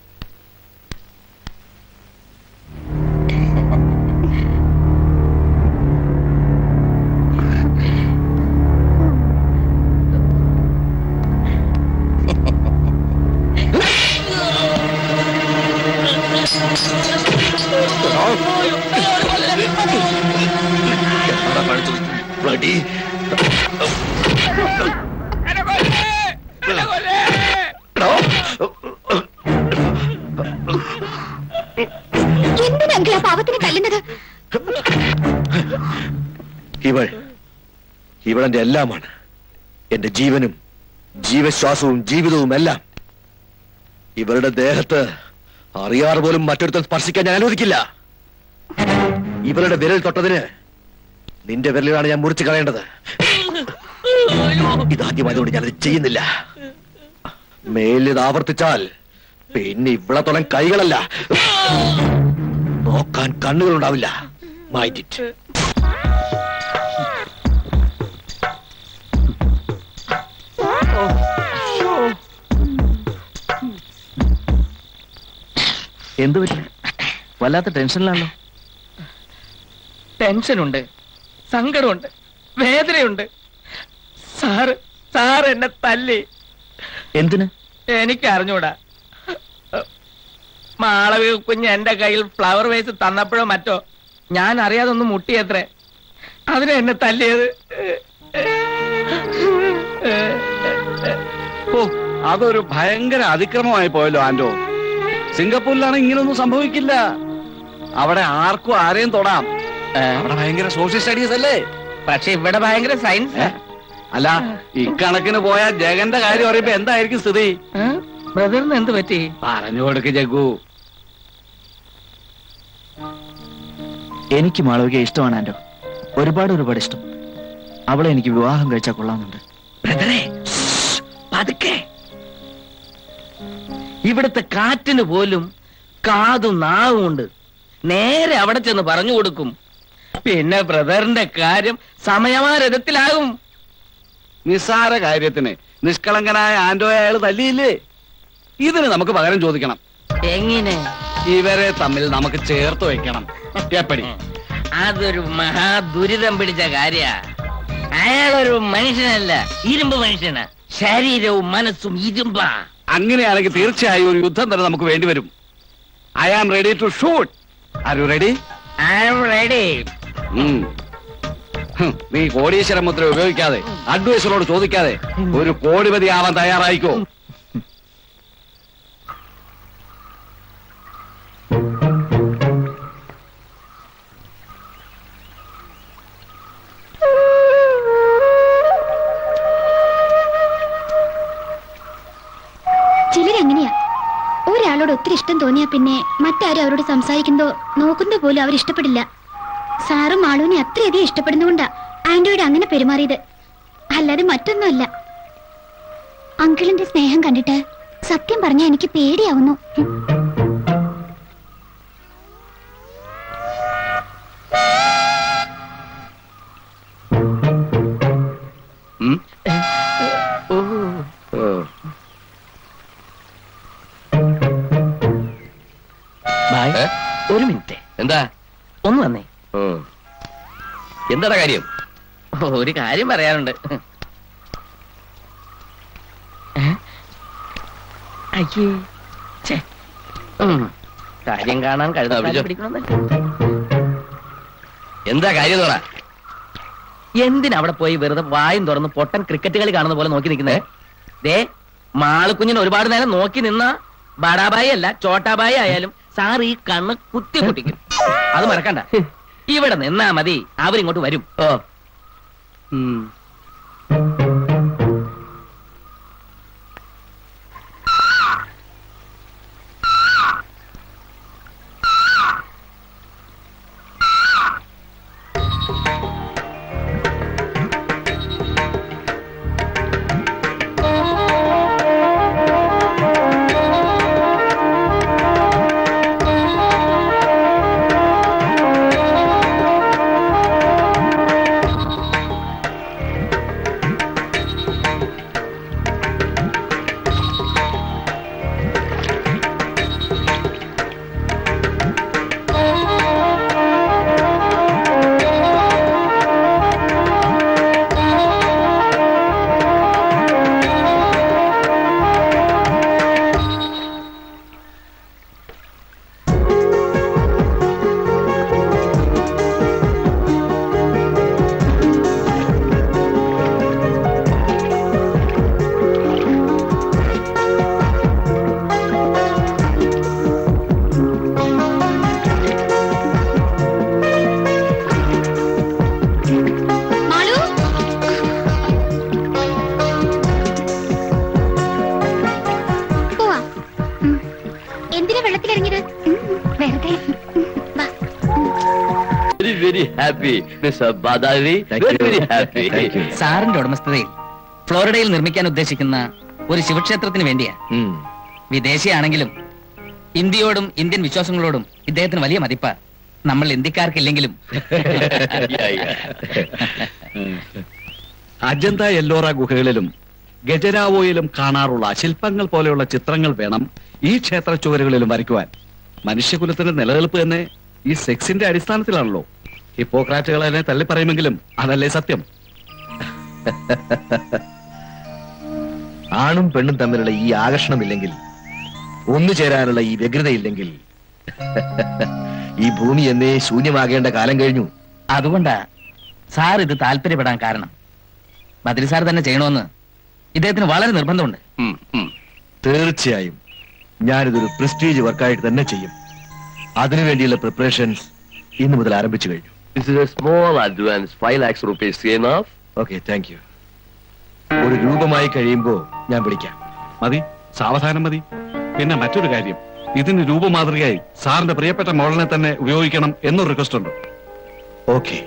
എന്തിനാ അങ്കിൾ ആ പാവത്തിനെ തല്ലുന്നത് ഇവൾ ഇവളെന്റെ എല്ലാമാണ് എന്റെ ജീവനും ജീവശ്വാസവും ജീവിതവും എല്ലാം ഇവളുടെ ദേഹത്ത് അറിയാറ് പോലും മറ്റൊരുത്തൻ സ്പർശിക്കാൻ ഞാൻ അനുവദിക്കില്ല ഇവളുടെ വിരൽ തൊട്ടതിന് നിന്റെ വിരലിലാണ് ഞാൻ മുറിച്ചു കളയേണ്ടത് ഇതാദ്യമായതുകൊണ്ട് ഞാനത് ചെയ്യുന്നില്ല മേലിൽ ഇത് ആവർത്തിച്ചാൽ പിന്നെ ഇവിടെ തൊടൻ കൈകളല്ല നോക്കാൻ കണ്ണുകളുണ്ടാവില്ല മൈൻഡ് ഇറ്റ് എന്ത് പറ്റി വല്ലാത്ത ടെൻഷനിലാണല്ലോ ടെൻഷനുണ്ട് സങ്കടമുണ്ട് വേദനയുണ്ട് സാറ് സാർ എന്നെ തല്ലി എന്തിന് എനിക്ക് അറിഞ്ഞൂടാ മാളവിക കുഞ്ഞ് എന്റെ കയ്യിൽ ഫ്ലവർ വേസ് തന്നപ്പോഴോ മറ്റോ ഞാൻ അറിയാതെ ഒന്ന് മുട്ടിയത്രേ അതിനെ എന്നെ തല്ലിയത് ഓ അതൊരു ഭയങ്കര അതിക്രമമായി പോയല്ലോ ആന്റോ സിംഗപ്പൂരിലാണ് ഇങ്ങനൊന്നും സംഭവിക്കില്ല അവിടെ ആർക്കും ആരെയും തൊടാം അവിടെ ഭയങ്കര സോഷ്യൽ സ്റ്റഡീസ് അല്ലേ പക്ഷെ ഇവിടെ ഭയങ്കര സയൻസ് ഏ? അല്ല ഇക്കണക്കിന് പോയ ജഗന്റെ കാര്യം അറിയുമ്പോ എന്തായിരിക്കും സ്ഥിതി ബ്രദറിന് എന്ത് പറ്റി പറഞ്ഞു കൊടുക്ക് ജഗു എനിക്ക് മാളവിക ഇഷ്ടമാണ് ആൻഡോ ഒരുപാട് ഒരുപാട് ഇഷ്ടം അവളെ എനിക്ക് വിവാഹം കഴിച്ചാൽ കൊള്ളാമെന്നുണ്ട് ബ്രദറെ പതുക്കെ ഇവിടുത്തെ കാറ്റിന് പോലും കാതും നാവും ഉണ്ട് നേരെ അവിടെ ചെന്ന് പറഞ്ഞു കൊടുക്കും പിന്നെ ബ്രദറിന്റെ കാര്യം സമയമാരഥത്തിലാകും നിസ്സാര കാര്യത്തിന് നിഷ്കളങ്കനായ ആന്റോയെ അയാൾ തല്ലിയില്ലേ ഇതിന് നമുക്ക് പകരം ചോദിക്കണം എങ്ങനെ ഇവരെ തമ്മിൽ നമുക്ക് ചേർത്ത് വെക്കണം എപ്പടി അതൊരു മഹാദുരിതം പിടിച്ച കാര്യ അയാളൊരു മനുഷ്യനല്ല ഇരുമ്പ് മനുഷ്യനാ ശരീരവും മനസ്സും ഇരുമ്പാ അങ്ങനെയാണെങ്കിൽ തീർച്ചയായും ഒരു യുദ്ധം തന്നെ നമുക്ക് വേണ്ടി വരും I am ready to shoot are you ready I am ready നീ കോടീശ്വര മുദ്ര ഉപയോഗിക്കാതെ അഡ്വൈസറോട് ചോദിക്കാതെ ഒരു കോടിപതി ആവാൻ തയ്യാറായിക്കോ ചിലരങ്ങനെയാ ഒരാളോട് ഒത്തിരി ഇഷ്ടം തോന്നിയാ പിന്നെ മറ്റാരും അവരോട് സംസാരിക്കുന്നതോ നോക്കുന്നതോ പോലും അവർ ഇഷ്ടപ്പെടില്ല സാറും മാളുവിനെ അത്രയധികം ഇഷ്ടപ്പെടുന്നതുകൊണ്ടാ ആന്റിയോട് അങ്ങനെ പെരുമാറിയത് അല്ലാതെ മറ്റൊന്നുമല്ല അങ്കിളിന്റെ സ്നേഹം കണ്ടിട്ട് സത്യം പറഞ്ഞ എനിക്ക് പേടിയാവുന്നു ഉം? ഓ ഓ. ബായ് ഏ? ഒരു മിനിറ്റ് എന്താ ഒന്ന് വന്നേ ഉം. എന്താടാ കാര്യം ഓ, ഒരു കാര്യം പറയാനുണ്ട് ഏ? അയ്യേ ഛെ. ഉം. കാര്യം കാണാൻ ആ, വിളിച്ചോ. കഴുത പിടിക്കണമെന്നല്ല എന്താ കാര്യം എന്ന് പറ എന്തിനാ അവിടെ പോയി വെറുതെ വായും തുറന്ന് പൊട്ടൻ ക്രിക്കറ്റ് കളി കാണുന്ന പോലെ നോക്കി നിൽക്കുന്നേ ദേ മാളുക്കുഞ്ഞിന് ഒരുപാട് നേരം നോക്കി നിന്ന ബടാബായി അല്ല ചോട്ടാബായി ആയാലും സാർ ഈ കണ്ണ് കുത്തി പൊട്ടിക്കും അത് മറക്കണ്ട ഇവിടെ നിന്നാ മതി അവരിങ്ങോട്ട് വരും ഓ ഉം. മാളു പോവാ ഉം. എന്തിനാ വെള്ളത്തിലിറങ്ങിയത് ഉം, വെറുതെ വാ very very happy mister ബാദാവി very very happy സാറിന്റെ ഉടമസ്ഥതയിൽ ഫ്ലോറിഡയിൽ നിർമ്മിക്കാൻ ഉദ്ദേശിക്കുന്ന ഒരു ശിവക്ഷേത്രത്തിന് വേണ്ടിയാ വിദേശിയാണെങ്കിലും ഇന്ത്യയോടും ഇന്ത്യൻ വിശ്വാസങ്ങളോടും ഇദ്ദേഹത്തിന് വലിയ മതിപ്പാ നമ്മൾ ഇന്ത്യക്കാർക്കില്ലെങ്കിലും അജന്ത എല്ലോറ ഗുഹകളിലും ഗജരാവോയിലും കാണാറുള്ള ശില്പങ്ങൾ പോലെയുള്ള ചിത്രങ്ങൾ വേണം ഈ ക്ഷേത്ര ചുവരുകളിലും വരയ്ക്കുവാൻ മനുഷ്യകുലത്തിന്റെ നിലനിൽപ്പ് തന്നെ ഈ സെക്സിന്റെ അടിസ്ഥാനത്തിലാണല്ലോ ഹിപ്പോക്രാറ്റുകൾ അതിനെ തള്ളി പറയുമെങ്കിലും അതല്ലേ സത്യം ആണും പെണ്ണും തമ്മിലുള്ള ഈ ആകർഷണമില്ലെങ്കിൽ ഒന്നു ചേരാനുള്ള ഈ വ്യഗ്രതയില്ലെങ്കിൽ ഈ ഭൂമി എന്നേ ശൂന്യമാകേണ്ട കാലം കഴിഞ്ഞു അതുകൊണ്ടാ സാർ ഇത് താല്പര്യപ്പെടാൻ കാരണം ബദ്രി സാർ തന്നെ ചെയ്യണമെന്ന് ഇദ്ദേഹത്തിന് വളരെ നിർബന്ധമുണ്ട് തീർച്ചയായും ഞാനിതൊരു പ്രസ്റ്റീജ് വർക്കായിട്ട് തന്നെ ചെയ്യും അതിനുവേണ്ടിയുള്ള പ്രിപ്പറേഷൻസ് ഇന്നു മുതൽ ആരംഭിച്ചു കഴിഞ്ഞു This is a small advance, 5 lakhs rupees enough? Okay thank you ഒരു രൂപമായി കഴിയുമ്പോ ഞാൻ വിളിക്കാം മതി സാവധാനം മതി പിന്നെ മറ്റൊരു കാര്യം ഇതിന് രൂപമാതൃകയായി സാറിന്റെ പ്രിയപ്പെട്ട മോഡലിനെ തന്നെ ഉപയോഗിക്കണം എന്നൊരു റിക്വസ്റ്റ് ഉണ്ട് ഓക്കെ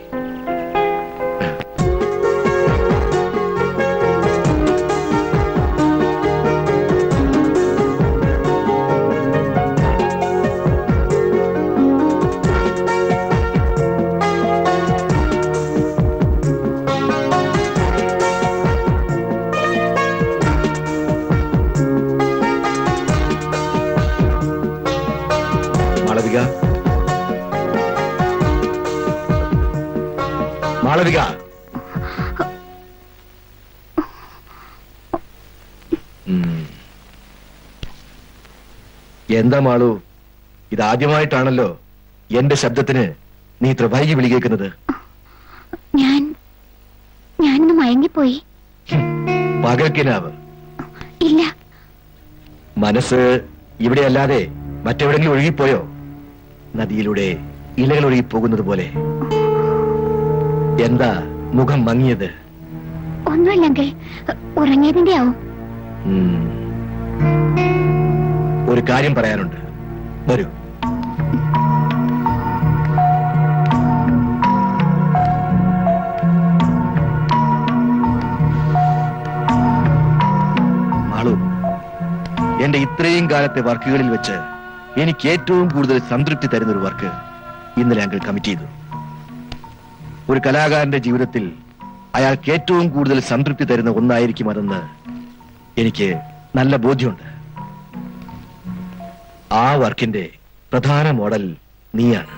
മാളവിക ഉം. എന്താ മാളു ഇതാദ്യമായിട്ടാണല്ലോ എന്റെ ശബ്ദത്തിന് നീ ഇത്ര വൈകി വിളി കേൾക്കുന്നത് ഞാൻ ഞാനൊന്ന് മയങ്ങിപ്പോയി പകൽക്കിനാവ് ഇല്ല മനസ്സ് ഇവിടെ അല്ലാതെ മറ്റെവിടെങ്കിലും ഒഴുകിപ്പോയോ നദിയിലൂടെ ഇലകൾ ഒഴുകി പോകുന്നത് പോലെ എന്താ മുഖം മങ്ങിയത് ഒന്നുമില്ലെങ്കിൽ ഉറങ്ങിയതിന്റെ ആവും ഉം. ഒരു കാര്യം പറയാനുണ്ട് വരൂ മാളു എന്റെ ഇത്രയും കാലത്തെ വർക്കുകളിൽ വെച്ച് എനിക്ക് ഏറ്റവും കൂടുതൽ സംതൃപ്തി തരുന്ന ഒരു വർക്ക് ഇന്നലെ അങ്കിൾ കമ്മിറ്റ് ചെയ്തു ഒരു കലാകാരന്റെ ജീവിതത്തിൽ അയാൾക്ക് ഏറ്റവും കൂടുതൽ സംതൃപ്തി തരുന്ന ഒന്നായിരിക്കും അതെന്ന് എനിക്ക് നല്ല ബോധ്യമുണ്ട് ആ വർക്കിന്റെ പ്രധാന മോഡൽ നീയാണ്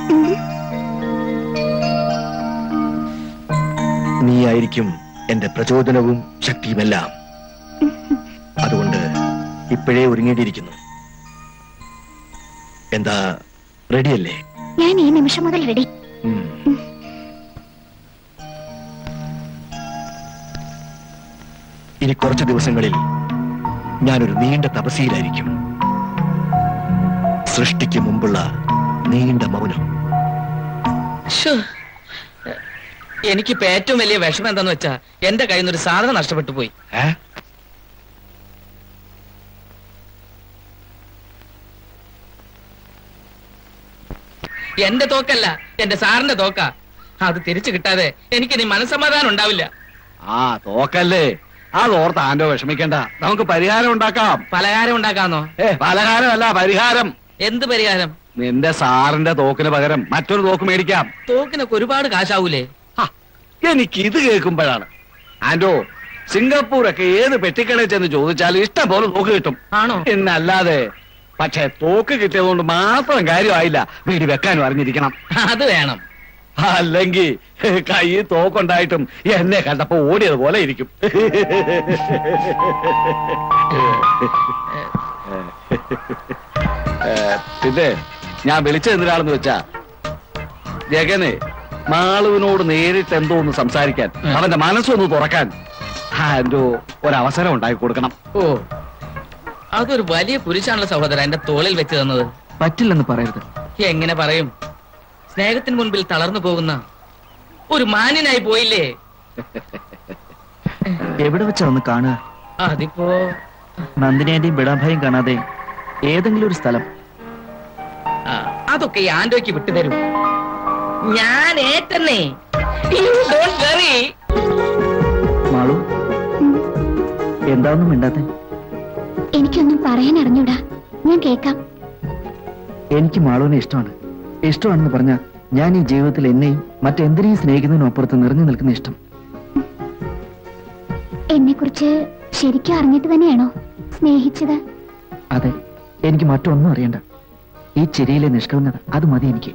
നീയായിരിക്കും എന്റെ പ്രചോദനവും ശക്തിയുമെല്ലാം അതുകൊണ്ട് ഇപ്പോഴേ ഒരുങ്ങേണ്ടിയിരിക്കുന്നു എന്താ റെഡിയല്ലേ ഞാൻ ഈ നിമിഷം മുതൽ റെഡി ഉം. ഇനി കുറച്ച് ദിവസങ്ങളിൽ ഞാനൊരു നീണ്ട തപസിയിലായിരിക്കും സൃഷ്ടിക്ക് മുമ്പുള്ള നീണ്ട മൗനം ശ്ശോ. എനിക്കിപ്പോ ഏറ്റവും വലിയ വിഷമം എന്താന്ന് വെച്ചാ എന്റെ കയ്യിൽ നിന്ന് ഒരു സാധനം നഷ്ടപ്പെട്ടു പോയി ഏ? എന്റെ തോക്കല്ല എന്റെ സാറിന്റെ തോക്ക അത് തിരിച്ചു കിട്ടാതെ എനിക്ക് ഇനി മനസ്സമാധാനം ഉണ്ടാവില്ല ആ തോക്കല്ലേ അത് ഓർത്ത് ആൻഡോ വിഷമിക്കണ്ട നമുക്ക് പരിഹാരം ഉണ്ടാക്കാം പലഹാരം ഉണ്ടാക്കാന്നോ ഏ പലഹാരമല്ല പരിഹാരം എന്ത് പരിഹാരം നിന്റെ സാറിന്റെ തോക്കിന് പകരം മറ്റൊരു തോക്ക് മേടിക്കാം തോക്കിനൊക്കെ ഒരുപാട് കാശാവൂലേ ഹ, എനിക്ക് ഇത് കേൾക്കുമ്പോഴാണ് ആൻഡോ സിംഗപ്പൂരൊക്കെ ഏത് പെട്ടിക്കടയിൽ ചെന്ന് ചോദിച്ചാലും ഇഷ്ടം പോലെ തോക്ക് കിട്ടും ആണോ എന്നല്ലാതെ പക്ഷെ തോക്ക് കിട്ടിയതുകൊണ്ട് മാത്രം കാര്യമായില്ല വീട് വെക്കാനും അറിഞ്ഞിരിക്കണം അത് വേണം അല്ലെങ്കിൽ കൈ തോക്കുണ്ടായിട്ടും എന്നെ കണ്ടപ്പോ ഓടിയത് പോലെ ഇരിക്കും ഏ, പിന്നെ ഞാൻ വിളിച്ചെന്തിനാണെന്ന് വെച്ചാ ജഗന് മാളുവിനോട് നേരിട്ട് എന്തോ ഒന്ന് സംസാരിക്കാൻ അവന്റെ മനസ്സൊന്ന് തുറക്കാൻ ആ, എന്തോ ഒരവസരം ഉണ്ടാക്കി കൊടുക്കണം ഓ അതൊരു വലിയ പുരുഷാണല്ലോ സഹോദര എന്റെ തോളിൽ വെച്ച് തന്നത് പറ്റില്ലെന്ന് പറയരുത് എങ്ങനെ പറയും സ്നേഹത്തിന് മുൻപിൽ തളർന്നു പോകുന്ന ഒരു മാന്യനായി പോയില്ലേ എവിടെ വെച്ചാ ഒന്ന് കാണുക അതിപ്പോ നന്ദിനേന്റെയും ബിടാഭായും കാണാതെ ഏതെങ്കിലും ഒരു സ്ഥലം ആ, അതൊക്കെ ഈ ആൻഡോയ്ക്ക് വിട്ടുതരും ഞാൻ ഏറ്റന്നേ You don't worry. മാളു എന്താണെന്നും മിണ്ടാത്തെ എനിക്കൊന്നും പറയാൻ അറിഞ്ഞൂടാ ഞാൻ കേക്കാം എനിക്ക് മാളുവിനെ ഇഷ്ടമാണ് ഇഷ്ടമാണെന്ന് പറഞ്ഞ ഞാൻ ഈ ജീവിതത്തിൽ എന്നെയും മറ്റെന്തിനേയും സ്നേഹിക്കുന്നതിനും അപ്പുറത്ത് നിറഞ്ഞു നിൽക്കുന്ന ഇഷ്ടം എന്നെ കുറിച്ച് ശരിക്കും അറിഞ്ഞിട്ട് തന്നെയാണോ സ്നേഹിച്ചത് അതെ എനിക്ക് മറ്റൊന്നും അറിയണ്ട ഈ ചിരിയിലെ നിഷ്കളങ്കത അത് മതി എനിക്ക്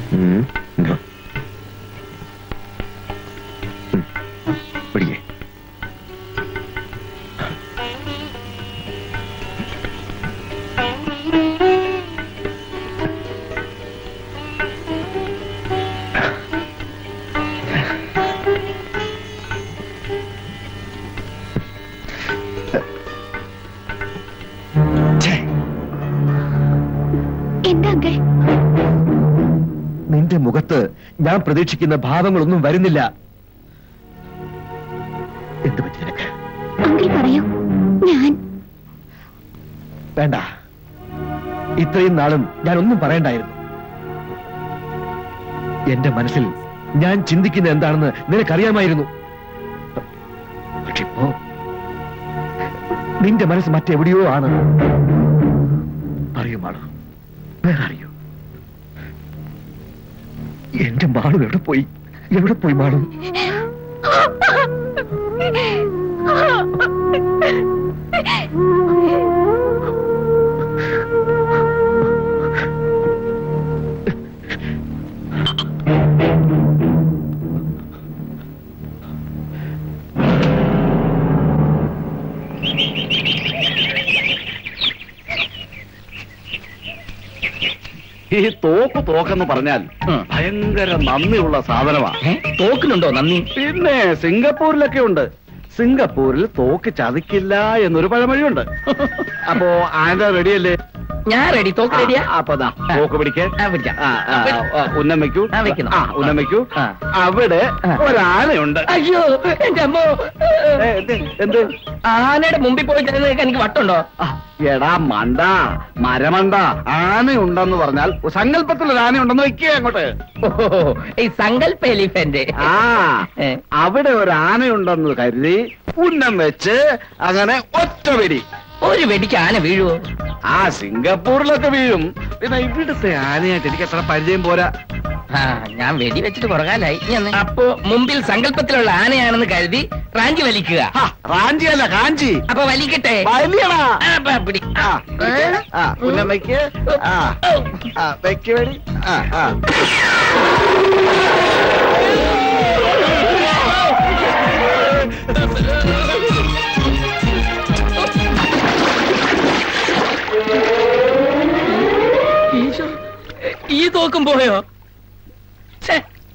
ഉം, ഇങ്ങോ. ഉം, പിടിക്ക്. ഛേ, എന്താ അങ്കിൾ നിന്റെ മുഖത്ത് ഞാൻ പ്രതീക്ഷിക്കുന്ന ഭാവങ്ങളൊന്നും വരുന്നില്ല എന്ത് പറ്റി നിനക്ക് അങ്കിൾ പറയൂ ഞാൻ വേണ്ട ഇത്രയും നാളും ഞാൻ ഒന്നും പറയണ്ടായിരുന്നു എന്റെ മനസ്സിൽ ഞാൻ ചിന്തിക്കുന്ന എന്താണെന്ന് നിനക്കറിയാമായിരുന്നു പക്ഷെ ഇപ്പോ നിന്റെ മനസ്സ് മറ്റെവിടെയോ ആണ് അറിയോ മാളു വേറെ അറിയോ എന്റെ മാളു എവിടെ പോയി എവിടെ പോയി മാളു ഈ തോക്ക് തോക്കെന്ന് പറഞ്ഞാൽ ഉം. ഭയങ്കര നന്ദിയുള്ള സാധനമാ ഏ? തോക്കിനുണ്ടോ നന്ദി പിന്നെ സിംഗപ്പൂരിലൊക്കെ ഉണ്ട് സിംഗപ്പൂരിൽ തോക്ക് ചതിക്കില്ല എന്നൊരു പഴമൊഴിയുണ്ട് അപ്പോ ആന്റ റെഡിയല്ലേ ഞാൻ റെഡി തോക്ക് റെഡിയാ ആ, അപ്പൊ ദാ, തോക്ക് പിടിക്കേ ആ, പിടിക്കാം. ആ, ആ, ആ, ഉന്നം വെക്കൂ ആ, വെക്കുന്നു. ആ ഉന്നം വെക്കൂ ആ. അവിടെ ആ. ഒരാനയുണ്ട് അയ്യോ എന്റെ അമ്മോ ഏ, എന്ത്, എന്ത് ആനയുടെ മുമ്പിൽ പോയി ചെന്നേക്ക് എനിക്ക് വട്ടുണ്ടോ ആ, എടാ മണ്ട മരമണ്ട ആനയുണ്ടെന്ന് പറഞ്ഞാൽ സങ്കല്പത്തിൽ ഒരു ആനയുണ്ടെന്ന് വെക്കുക അങ്ങോട്ട് ഓഹോ, ഈ സങ്കല്പ എലിഫന്റ് ആ ഏ. അവിടെ ഒരു ആനയുണ്ടെന്ന് കരുതി ഉന്നം വെച്ച് അങ്ങനെ ഒറ്റ വെടി ഒരു വെടിക്ക് ആന വീഴുവോ ആ സിംഗപ്പൂരിലൊക്കെ വീഴും പിന്നെ ഇവിടുത്തെ ആനയായിട്ട് എനിക്ക് അത്ര പരിചയം പോരാ ആ ഞാൻ വെടി വെച്ചിട്ട് കുറകാലായി അപ്പോ മുമ്പിൽ സങ്കല്പത്തിലുള്ള ആനയാണെന്ന് കരുതി റാഞ്ചി വലിക്കുക ഹാ, റാഞ്ചിയല്ല കാഞ്ചി അപ്പൊ വലിക്കട്ടെ വലിയടാ ആ, പ, പിടി. ആ, പിടിക്ക്. ആ, ഉന്നം വെക്ക് ആ ആ വെക്ക് വെടി ആ ആ ഈശോ, ഈ തോക്കും പോയോ ഛെ.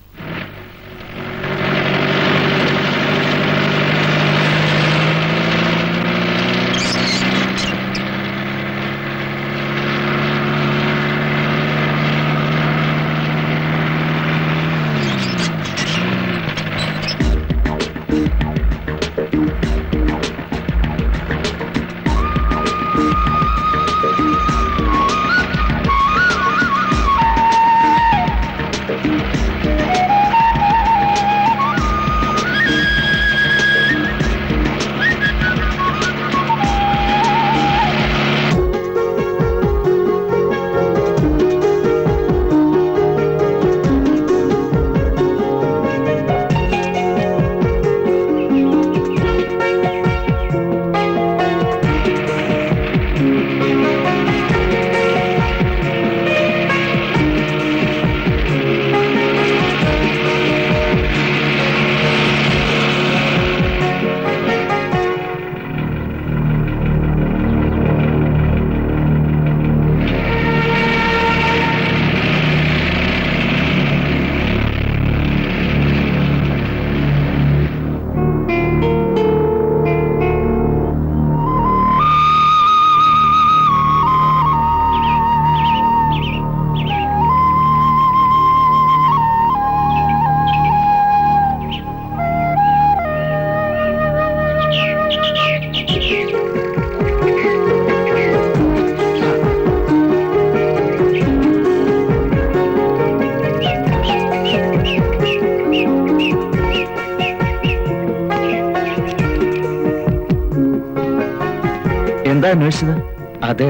എന്താ അന്വേഷിച്ചത് അത്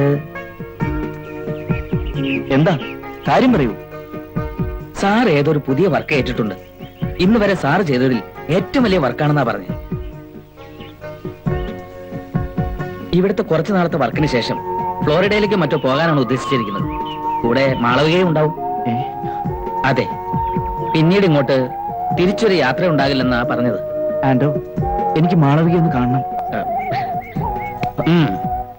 എന്താ കാര്യം പറയൂ സാർ ഏതൊരു പുതിയ വർക്ക് ഏറ്റിട്ടുണ്ട് ഇന്ന് വരെ സാർ ചെയ്തതിൽ ഏറ്റവും വലിയ വർക്കാണെന്നാ പറഞ്ഞത് ഇവിടുത്തെ കുറച്ചു നാളത്തെ വർക്കിന് ശേഷം ഫ്ലോറിഡയിലേക്ക് മറ്റോ പോകാനാണ് ഉദ്ദേശിച്ചിരിക്കുന്നത് കൂടെ മാളവികയും ഉണ്ടാവും ഏ? അതെ പിന്നീട് ഇങ്ങോട്ട് തിരിച്ചൊരു യാത്ര ഉണ്ടാകില്ലെന്നാ പറഞ്ഞത് ആൻഡോ എനിക്ക് മാളവിക ഒന്ന് കാണണം ഉം.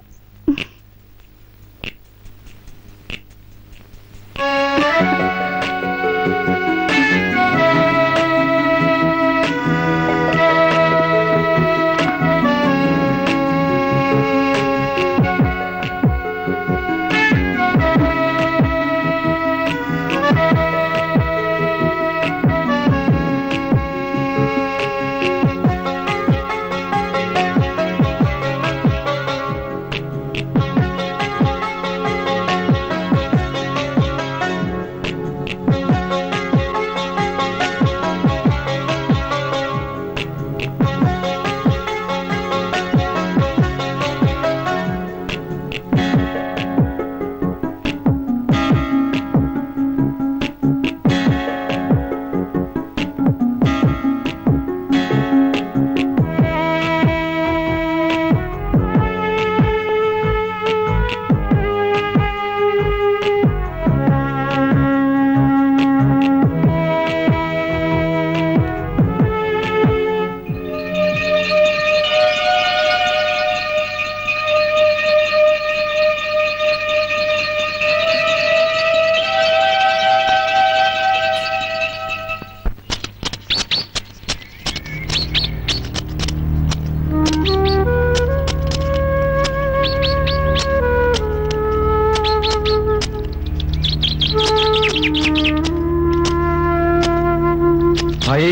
ഭായി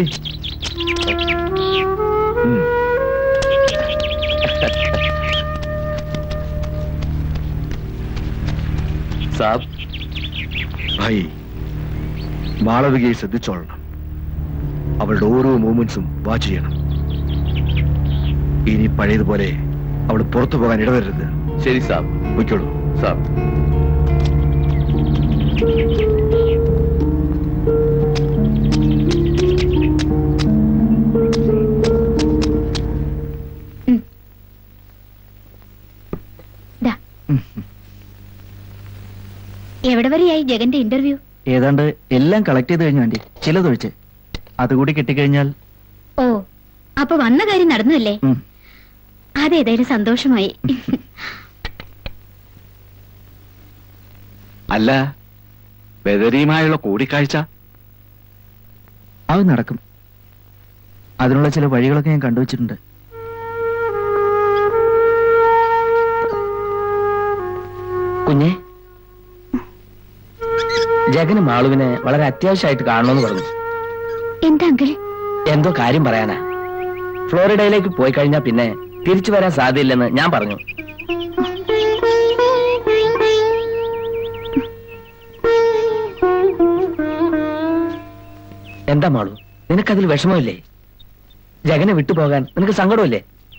ഉം. സാബ് ഭായി മാളവികയെ ശ്രദ്ധിച്ചോളണം അവളുടെ ഓരോ മൂമെന്റ്സും വാച്ച് ചെയ്യണം ഇനി പഴയതുപോലെ അവൾ പുറത്തു പോകാൻ ഇടവരരുത് ശരി സാബ് പൊയ്ക്കോളൂ സാബ് ദാ. എവിടെ വരെയായി ജഗന്റെ ഇന്റർവ്യൂ ഏതാണ്ട് എല്ലാം കളക്ട് ചെയ്ത് കഴിഞ്ഞു ആന്റി ചിലതൊഴിച്ച് അതുകൂടി കിട്ടിക്കഴിഞ്ഞാൽ ഓ അപ്പൊ വന്ന കാര്യം നടന്നല്ലേ ഉം. അതേതായാലും സന്തോഷമായി അല്ല ബദരിയുമായുള്ള കൂടിക്കാഴ്ച അത് നടക്കും അതിനുള്ള ചില വഴികളൊക്കെ ഞാൻ കണ്ടുവച്ചിട്ടുണ്ട് കുഞ്ഞെ ജഗന് മാളുവിനെ വളരെ അത്യാവശ്യമായിട്ട് കാണണമെന്ന് പറഞ്ഞു എന്താ അങ്കിൾ എന്തോ കാര്യം പറയാനാ ഫ്ലോറിഡയിലേക്ക് പോയി കഴിഞ്ഞാൽ പിന്നെ തിരിച്ചു വരാൻ സാധ്യതയില്ലെന്ന് ഞാൻ പറഞ്ഞു എന്താ മാളു നിനക്കതിൽ വിഷമമില്ലേ ജഗനെ വിട്ടുപോകാൻ നിനക്ക് സങ്കടമില്ലേ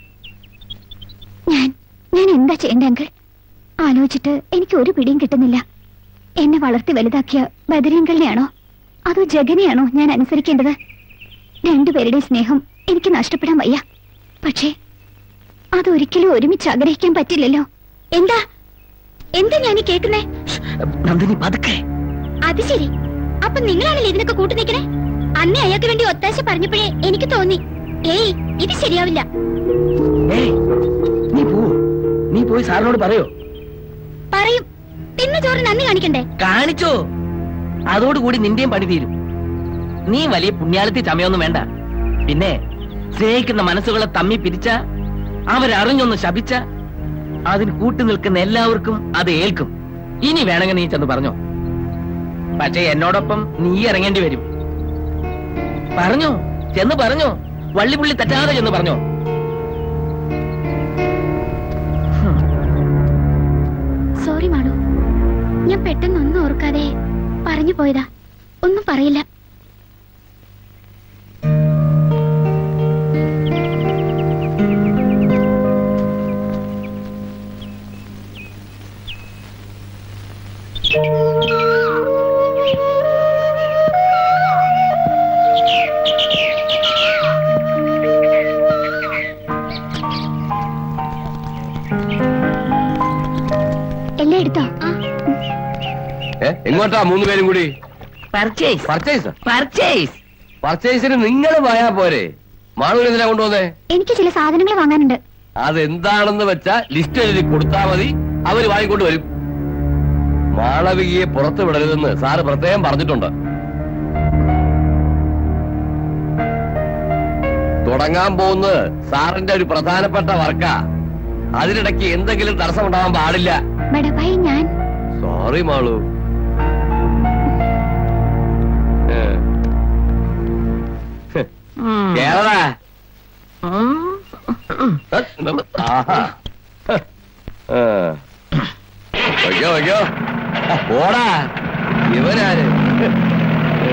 ഞാൻ ഞാൻ എന്താ ചെയ്യണ്ടേ അങ്കിൾ ആലോചിച്ചിട്ട് എനിക്ക് ഒരു പിടിയും കിട്ടുന്നില്ല എന്നെ വളർത്തി വലുതാക്കിയ ബദരീങ്കളിനെയാണോ അതോ ജഗനെയാണോ ഞാൻ അനുസരിക്കേണ്ടത് രണ്ടുപേരുടെയും സ്നേഹം എനിക്ക് നഷ്ടപ്പെടാൻ വയ്യ പക്ഷേ അതൊരിക്കലും ഒരുമിച്ച് ആഗ്രഹിക്കാൻ പറ്റില്ലല്ലോ എന്താ എന്താ ഞാൻ കേൾക്കുന്നേ നന്ദിനി പതുക്കെ അത് ശരി അപ്പൊ നിങ്ങളാണല്ലേ ഇതിനൊക്കെ കൂട്ടു നിൽക്കണേ അന്നേ അയാൾക്ക് വേണ്ടി ഒത്താശ പറഞ്ഞപ്പോഴേ എനിക്ക് തോന്നി ഏയ് ഇത് ശരിയാവില്ല ഏയ് നീ പോ നീ പോയി സാറിനോട് പറയോ പറയും തിന്ന ചോറ് നന്ദി കാണിക്കണ്ടേ കാണിച്ചോ അതോടുകൂടി നിന്റെയും പണി തീരും നീ വലിയ പുണ്യാലത്തി ചമയൊന്നും വേണ്ട പിന്നെ സ്നേഹിക്കുന്ന മനസ്സുകളെ തമ്മി പിരിച്ച അവരറിഞ്ഞൊന്ന് ശപിച്ച അതിന് കൂട്ടു നിൽക്കുന്ന എല്ലാവർക്കും അത് ഏൽക്കും ഇനി വേണമെങ്കിൽ നീ ചെന്ന് പറഞ്ഞോ പക്ഷേ എന്നോടൊപ്പം നീ ഇറങ്ങേണ്ടി വരും പറഞ്ഞോ ചെന്ന് പറഞ്ഞോ വള്ളിപുള്ളി തെറ്റാതെ ചെന്ന് പറഞ്ഞോ സോറി മാളു ഞാൻ പെട്ടെന്ന് ഒന്നും ഓർക്കാതെ പറഞ്ഞു പോയതാ ഒന്നും പറയില്ല എല്ലാം എടുത്തോ ആ ഏ എങ്ങോട്ടാ മൂന്ന് പേരും കൂടി പർച്ചേസ് പർച്ചേസ് പർച്ചേസ് പർച്ചേസിന് നിങ്ങൾ പോയാ പോരെ മാളൂർ എന്തിനാ കൊണ്ടുവന്നേ എനിക്ക് ചില സാധനങ്ങൾ വാങ്ങാനുണ്ട് അതെന്താണെന്ന് വെച്ചാ ലിസ്റ്റ് എഴുതി കൊടുത്താ മതി അവര് വാങ്ങിക്കൊണ്ട് വരും മാളവികയെ പുറത്തു വിടരുതെന്ന് സാറ് പ്രത്യേകം പറഞ്ഞിട്ടുണ്ട് തുടങ്ങാൻ പോകുന്നത് സാറിന്റെ ഒരു പ്രധാനപ്പെട്ട വർക്കാ അതിനിടയ്ക്ക് എന്തെങ്കിലും തടസ്സം ഉണ്ടാവാൻ പാടില്ല ബടബായി ഞാൻ സോറി മാളു ഏ. കേരള ആഹാ ഏ. വയ്ക്കോ വയ്ക്കോ പോടാ ഇവനാര് ഏ.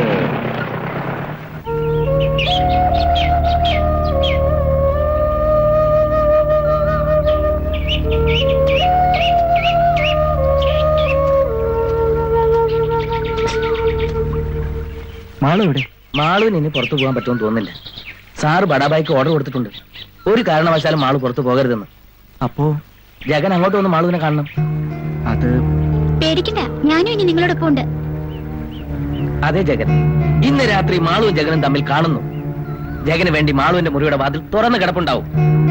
മാളു എവിടെ മാളുവിന് ഇനി പുറത്തു പോകാൻ പറ്റുമെന്ന് തോന്നുന്നില്ല സാറ് ബടാബായിക്ക് ഓർഡർ കൊടുത്തിട്ടുണ്ട് ഒരു കാരണവശാലും മാളു പുറത്തു പോകരുതെന്ന് അപ്പോ ജഗൻ അങ്ങോട്ട് വന്ന് മാളുവിനെ കാണണം അത് പേടിക്കണ്ട ഞാനും ഇനി നിങ്ങളോടൊപ്പം ഉണ്ട് അതെ ജഗൻ ഇന്ന് രാത്രി മാളുവും ജഗനും തമ്മിൽ കാണുന്നു ജഗന് വേണ്ടി മാളുവിന്റെ മുറിയുടെ വാതിൽ തുറന്ന് കിടപ്പുണ്ടാവും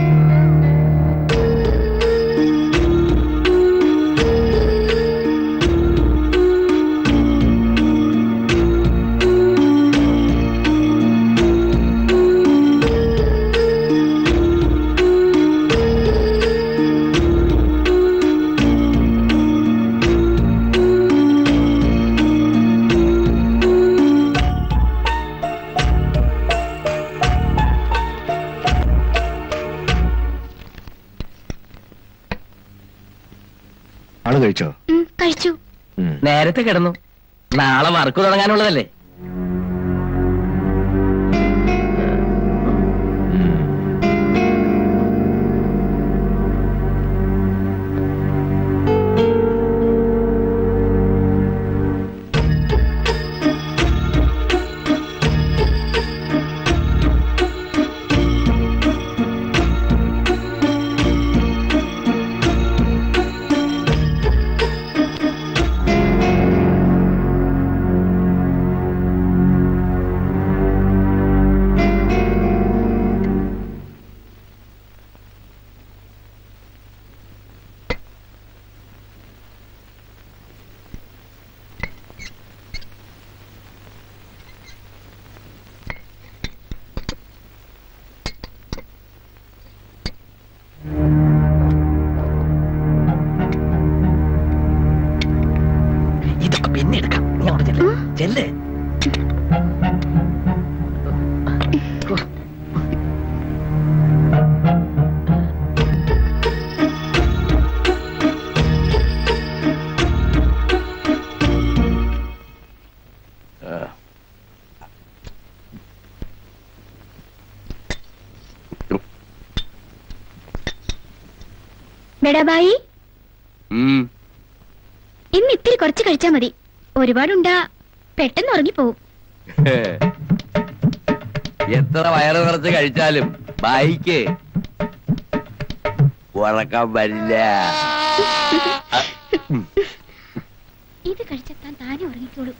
ആള് കഴിച്ചോ ഉം, കഴിച്ചു ഉം. നേരത്തെ കിടന്നു നാളെ വർക്ക് തുടങ്ങാനുള്ളതല്ലേ ഇതൊക്കെ പിന്നെ എടുക്കാം നീ അവിടെ ചെല്ല് ചെല്ല് ബടബായി ഉം. ഇന്ന് ഇത്തിരി കുറച്ച് കഴിച്ചാ മതി ഒരുപാടുണ്ടാ പെട്ടെന്ന് ഉറങ്ങിപ്പോവും എത്ര വയറ് നിറച്ച് കഴിച്ചാലും ബായിക്ക് ഉറക്കം വരില്ല ഇത് കഴിച്ചെത്താൻ താനെ ഉറങ്ങിക്കോളൂ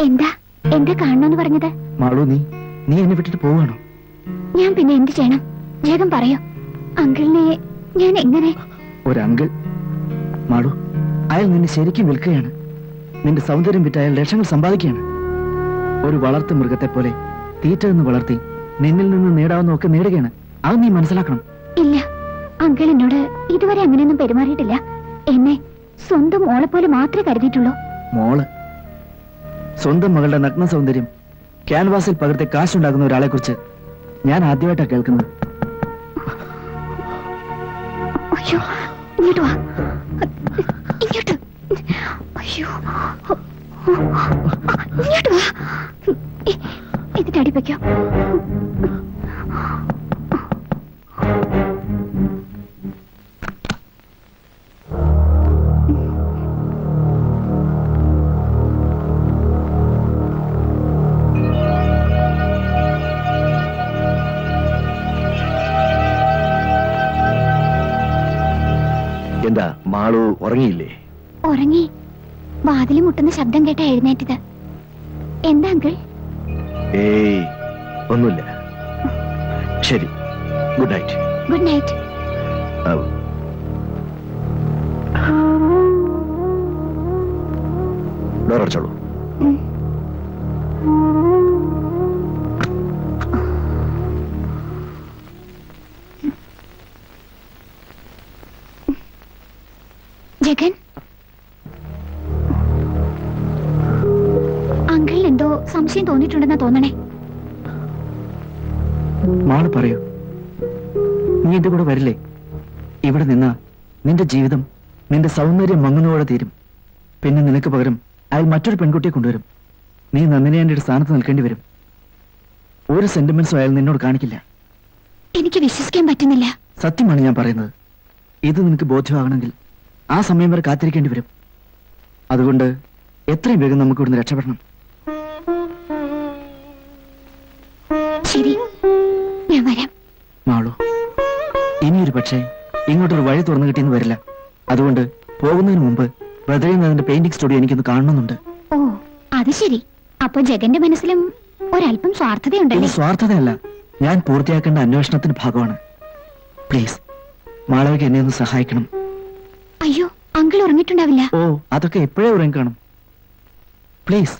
എന്താ എന്താ കാണണമെന്ന് പറഞ്ഞത് മാളു നീ നീ എന്നെ വിട്ടിട്ട് പോവാണോ ഞാൻ പിന്നെ എന്ത് ചെയ്യണം വേഗം പറയൂ അങ്കിളിനെ ഞാൻ എങ്ങനെ ഒരു അങ്കിൾ മാളു അയാൾ നിന്നെ ശരിക്കും വിൽക്കുകയാണ് നിന്റെ സൗന്ദര്യം വിറ്റ് അയാൾ ലക്ഷങ്ങൾ സമ്പാദിക്കുകയാണ് ഒരു വളർത്തു മൃഗത്തെ പോലെ തീറ്റ നിന്ന് വളർത്തി നിന്നിൽ നിന്ന് നേടാവുന്ന ഒക്കെ നേടുകയാണ് അത് നീ മനസ്സിലാക്കണം ഇല്ല അങ്കിൾ എന്നോട് ഇതുവരെ അങ്ങനെയൊന്നും പെരുമാറിയിട്ടില്ല എന്നെ സ്വന്തം ഓളെ പോലെ മാത്രമേ കരുതിയിട്ടുള്ളൂ മോള് സ്വന്തം മകളുടെ നഗ്ന സൗന്ദര്യം ക്യാൻവാസിൽ പകർത്തി കാശുണ്ടാക്കുന്ന ഒരാളെ കുറിച്ച് ഞാൻ ആദ്യമായിട്ടാണ് കേൾക്കുന്നത് അയ്യോ ഇങ്ങോട്ട് വാ ഇങ്ങോട്ട് അയ്യോ ഇങ്ങോട്ട് വാ ഇ- ഇതിന്റെ അടി വയ്ക്കോ എന്താ മാളു ഉറങ്ങിയില്ലേ ഉറങ്ങി വാതിൽ മുട്ടുന്ന ശബ്ദം കേട്ട എഴുന്നേറ്റത് എന്താ അങ്കിൾ ഏയ് ഒന്നുമില്ല ശരി good night good night door അടച്ചോളൂ Jagan അങ്കിളിന് എന്തോ സംശയം തോന്നിയിട്ടുണ്ടെന്നാ തോന്നണേ മാള് പറയൂ നീ എന്റെ കൂടെ വരില്ലേ ഇവിടെ നിന്നാ നിന്റെ ജീവിതം നിന്റെ സൗന്ദര്യം മങ്ങുന്നതോടെ തീരും പിന്നെ നിനക്ക് പകരം അയാൾ മറ്റൊരു പെൺകുട്ടിയെ കൊണ്ടുവരും നീ നന്ദിനിയാന്റെ സ്ഥാനത്ത് നിൽക്കേണ്ടി വരും ഒരു സെന്റിമെന്റ്സും അയാൾ നിന്നോട് കാണിക്കില്ല എനിക്ക് വിശ്വസിക്കാൻ പറ്റുന്നില്ല സത്യമാണ് ഞാൻ പറയുന്നത് ഇത് നിനക്ക് ബോധ്യമാകണമെങ്കിൽ ആ സമയം വരെ കാത്തിരിക്കേണ്ടി വരും അതുകൊണ്ട് എത്രയും വേഗം നമുക്ക് ഇവിടുന്ന് രക്ഷപ്പെടണം ശരി ഞാൻ വരാം മാളു ഇനിയൊരു പക്ഷേ ഇങ്ങോട്ടൊരു വഴി തുറന്നു കിട്ടിയെന്ന് വരില്ല അതുകൊണ്ട് പോകുന്നതിന് മുമ്പ് ബദരീനാഥിന്റെ പെയിന്റിംഗ് സ്റ്റുഡിയോ എനിക്കൊന്ന് കാണണമെന്നുണ്ട് ഓ അത് ശരി അപ്പൊ ജഗന്റെ മനസ്സിലും ഒരല്പം ഇത് സ്വാർത്ഥതയുണ്ടല്ലേ സ്വാർത്ഥതയല്ല ഞാൻ പൂർത്തിയാക്കേണ്ട അന്വേഷണത്തിന്റെ ഭാഗമാണ് പ്ലീസ് മാളവിക എന്നെ ഒന്ന് സഹായിക്കണം അയ്യോ അങ്കിൾ ഉറങ്ങിയിട്ടുണ്ടാവില്ല ഓ അതൊക്കെ എപ്പോഴേ ഉറങ്ങി കാണും പ്ലീസ്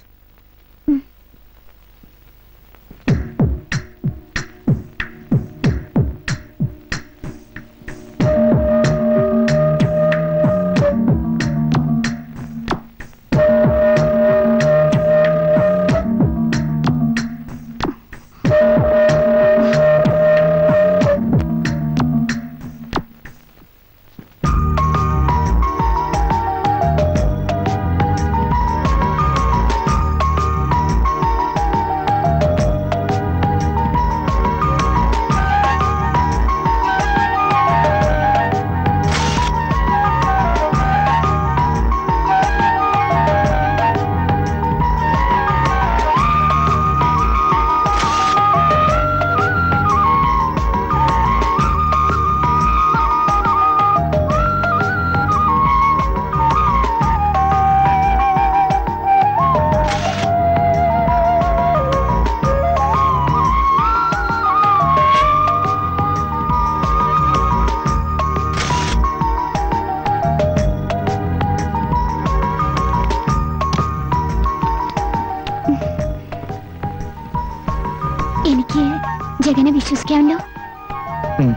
എനിക്ക് ജഗനെ വിശ്വസിക്കാമല്ലോ ഉം.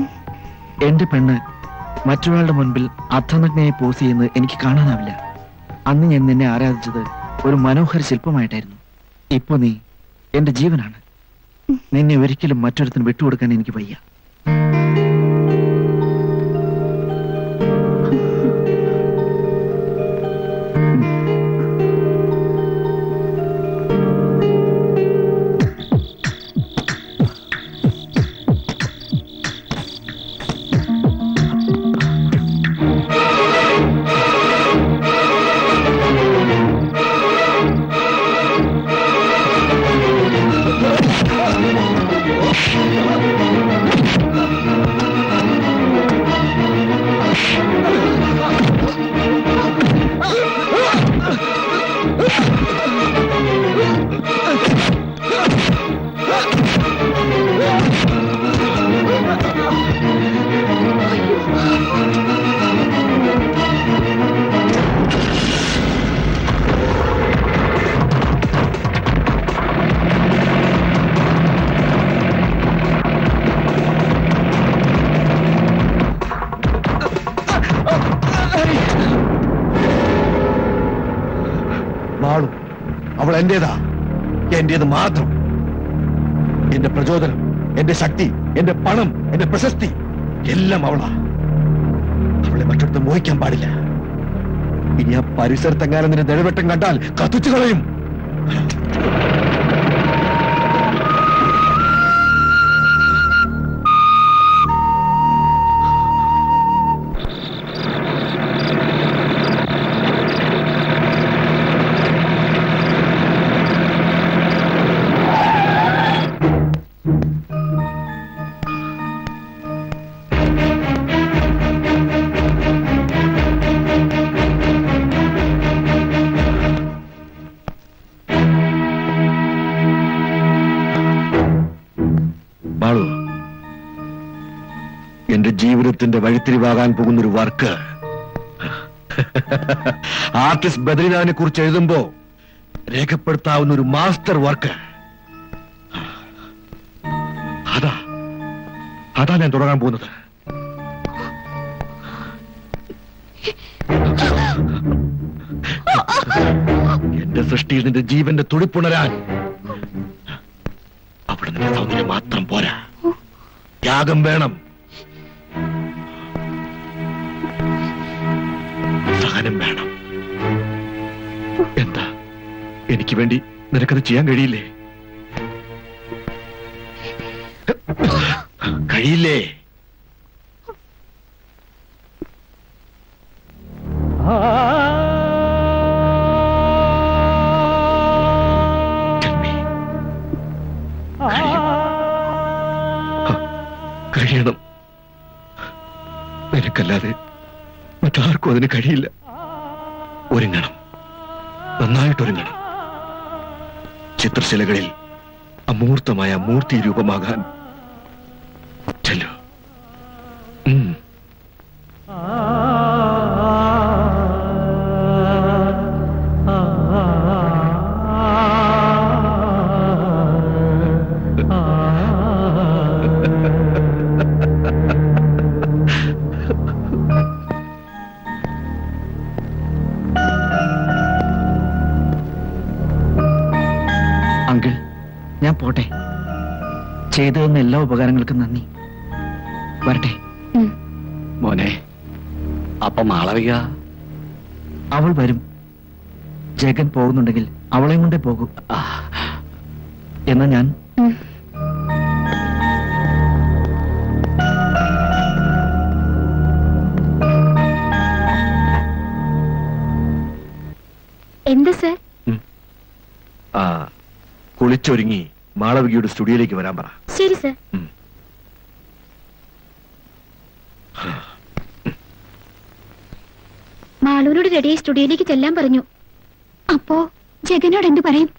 എന്റെ പെണ്ണ് മറ്റൊരാളുടെ മുൻപിൽ അർത്ഥനഗ്നയെ പോസ് ചെയ്യുന്നത് എനിക്ക് കാണാനാവില്ല അന്ന് ഞാൻ നിന്നെ ആരാധിച്ചത് ഒരു മനോഹര ശില്പമായിട്ടായിരുന്നു ഇപ്പൊ നീ എന്റെ ജീവനാണ് നിന്നെ ഒരിക്കലും മറ്റൊരുത്തിന് വിട്ടുകൊടുക്കാൻ എനിക്ക് വയ്യ ആ മാളു അവൾ എന്റേതാ എന്റേത് മാത്രം എന്റെ പ്രചോദനം എന്റെ ശക്തി എന്റെ പണം എന്റെ പ്രശസ്തി എല്ലാം അവളാ അവളെ മറ്റൊരുത്തും മോഹിക്കാൻ പാടില്ല ഇനി ആ പരിസരത്തെങ്ങാനും നിന്റെ നിഴവെട്ടം കണ്ടാൽ കത്തിച്ചു കളയും മാളു എന്റെ ജീവിതത്തിന്റെ വഴിത്തിരിവാകാൻ പോകുന്ന ഒരു വർക്ക് ആർട്ടിസ്റ്റ് ബദ്രിനാഥിനെ കുറിച്ച് എഴുതുമ്പോ രേഖപ്പെടുത്താവുന്ന ഒരു മാസ്റ്റർ വർക്ക് അതാ അതാ ഞാൻ തുടങ്ങാൻ പോകുന്നത് എന്റെ സൃഷ്ടിയിൽ നിന്റെ ജീവന്റെ തുടിപ്പുണരാൻ അവിടെ നിന്റെ സൗന്ദര്യം മാത്രം പോരാ ത്യാഗം വേണം സഹനം വേണം എന്താ എനിക്ക് വേണ്ടി നിനക്കത് ചെയ്യാൻ കഴിയില്ലേ കഴിയില്ലേ Tell me. കഴിയും. ഹ, കഴിയണം നിനക്കല്ലാതെ മറ്റാർക്കും അതിന് കഴിയില്ല ഒരുങ്ങണം നന്നായിട്ടൊരുങ്ങണം ചിത്രശിലകളിൽ അമൂർത്തമായ മൂർത്തി രൂപമാകാൻ ചെല്ലു ഉം. അങ്കിൾ ഞാൻ പോട്ടെ ചെയ്തു തന്ന എല്ലാ ഉപകാരങ്ങൾക്കും നന്ദി വരട്ടെ മോനെ അപ്പൊ മാളവിക അവൾ വരും ജഗൻ പോകുന്നുണ്ടെങ്കിൽ അവളെയും കൊണ്ടേ പോകൂ എന്നാ ഞാൻ എന്താ സർ ആ കുളിച്ചൊരുങ്ങി മാളവികയുടെ സ്റ്റുഡിയോയിലേക്ക് വരാൻ പറ ശരി സർ മാളൂരോട് റെഡിയായി സ്റ്റുഡിയോയിലേക്ക് ചെല്ലാൻ പറഞ്ഞു അപ്പോ ജഗനോട് എന്ത് പറയും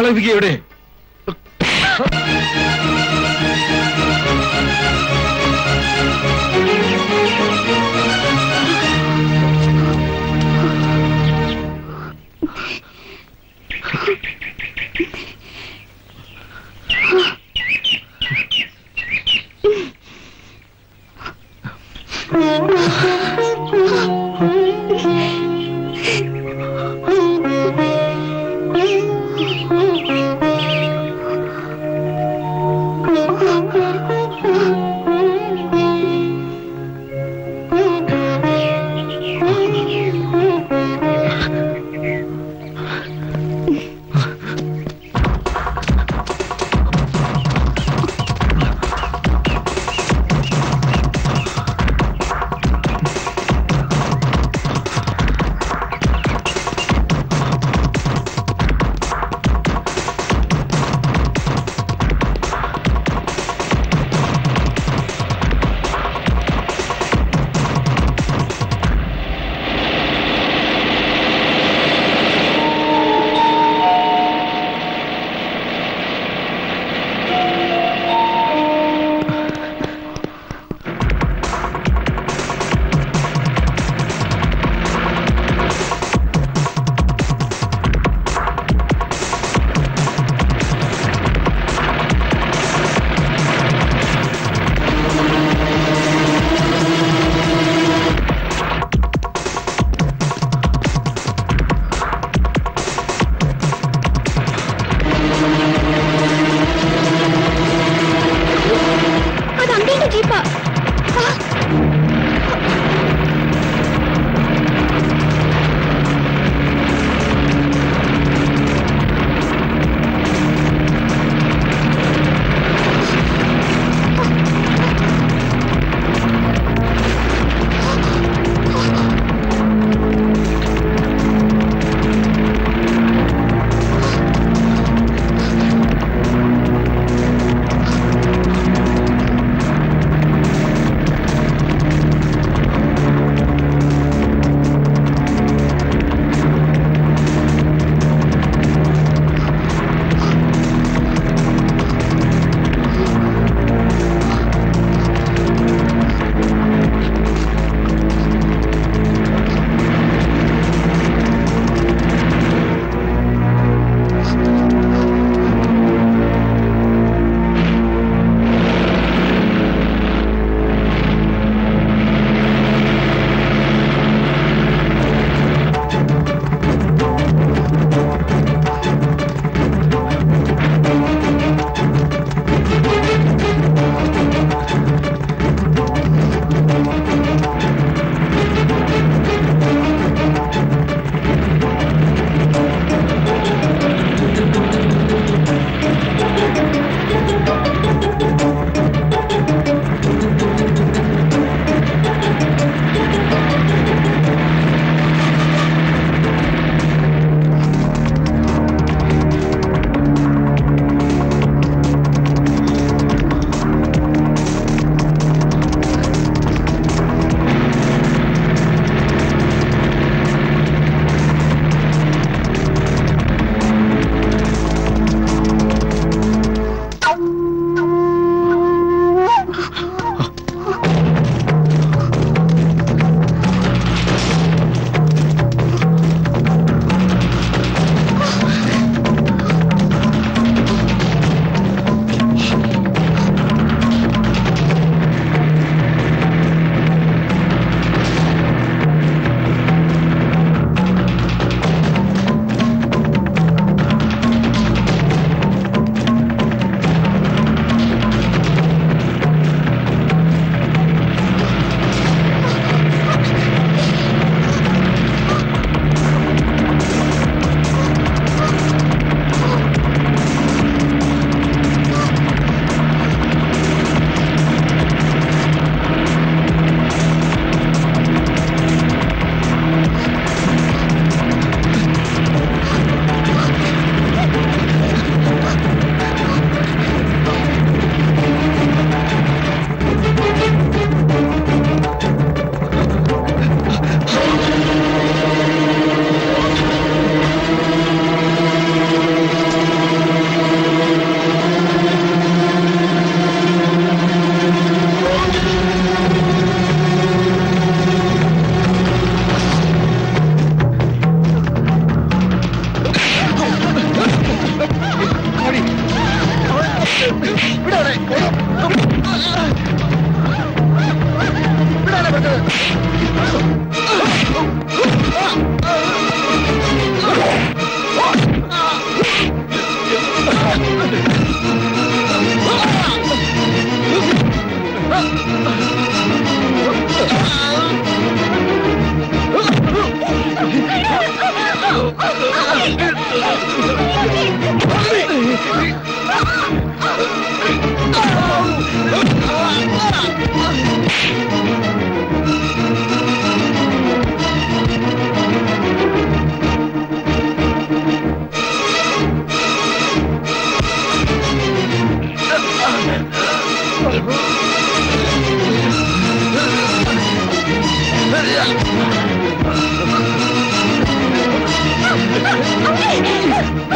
മാളവിക എവിടെ ആ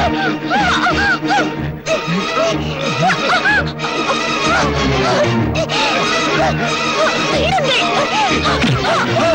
വീടല്ലേ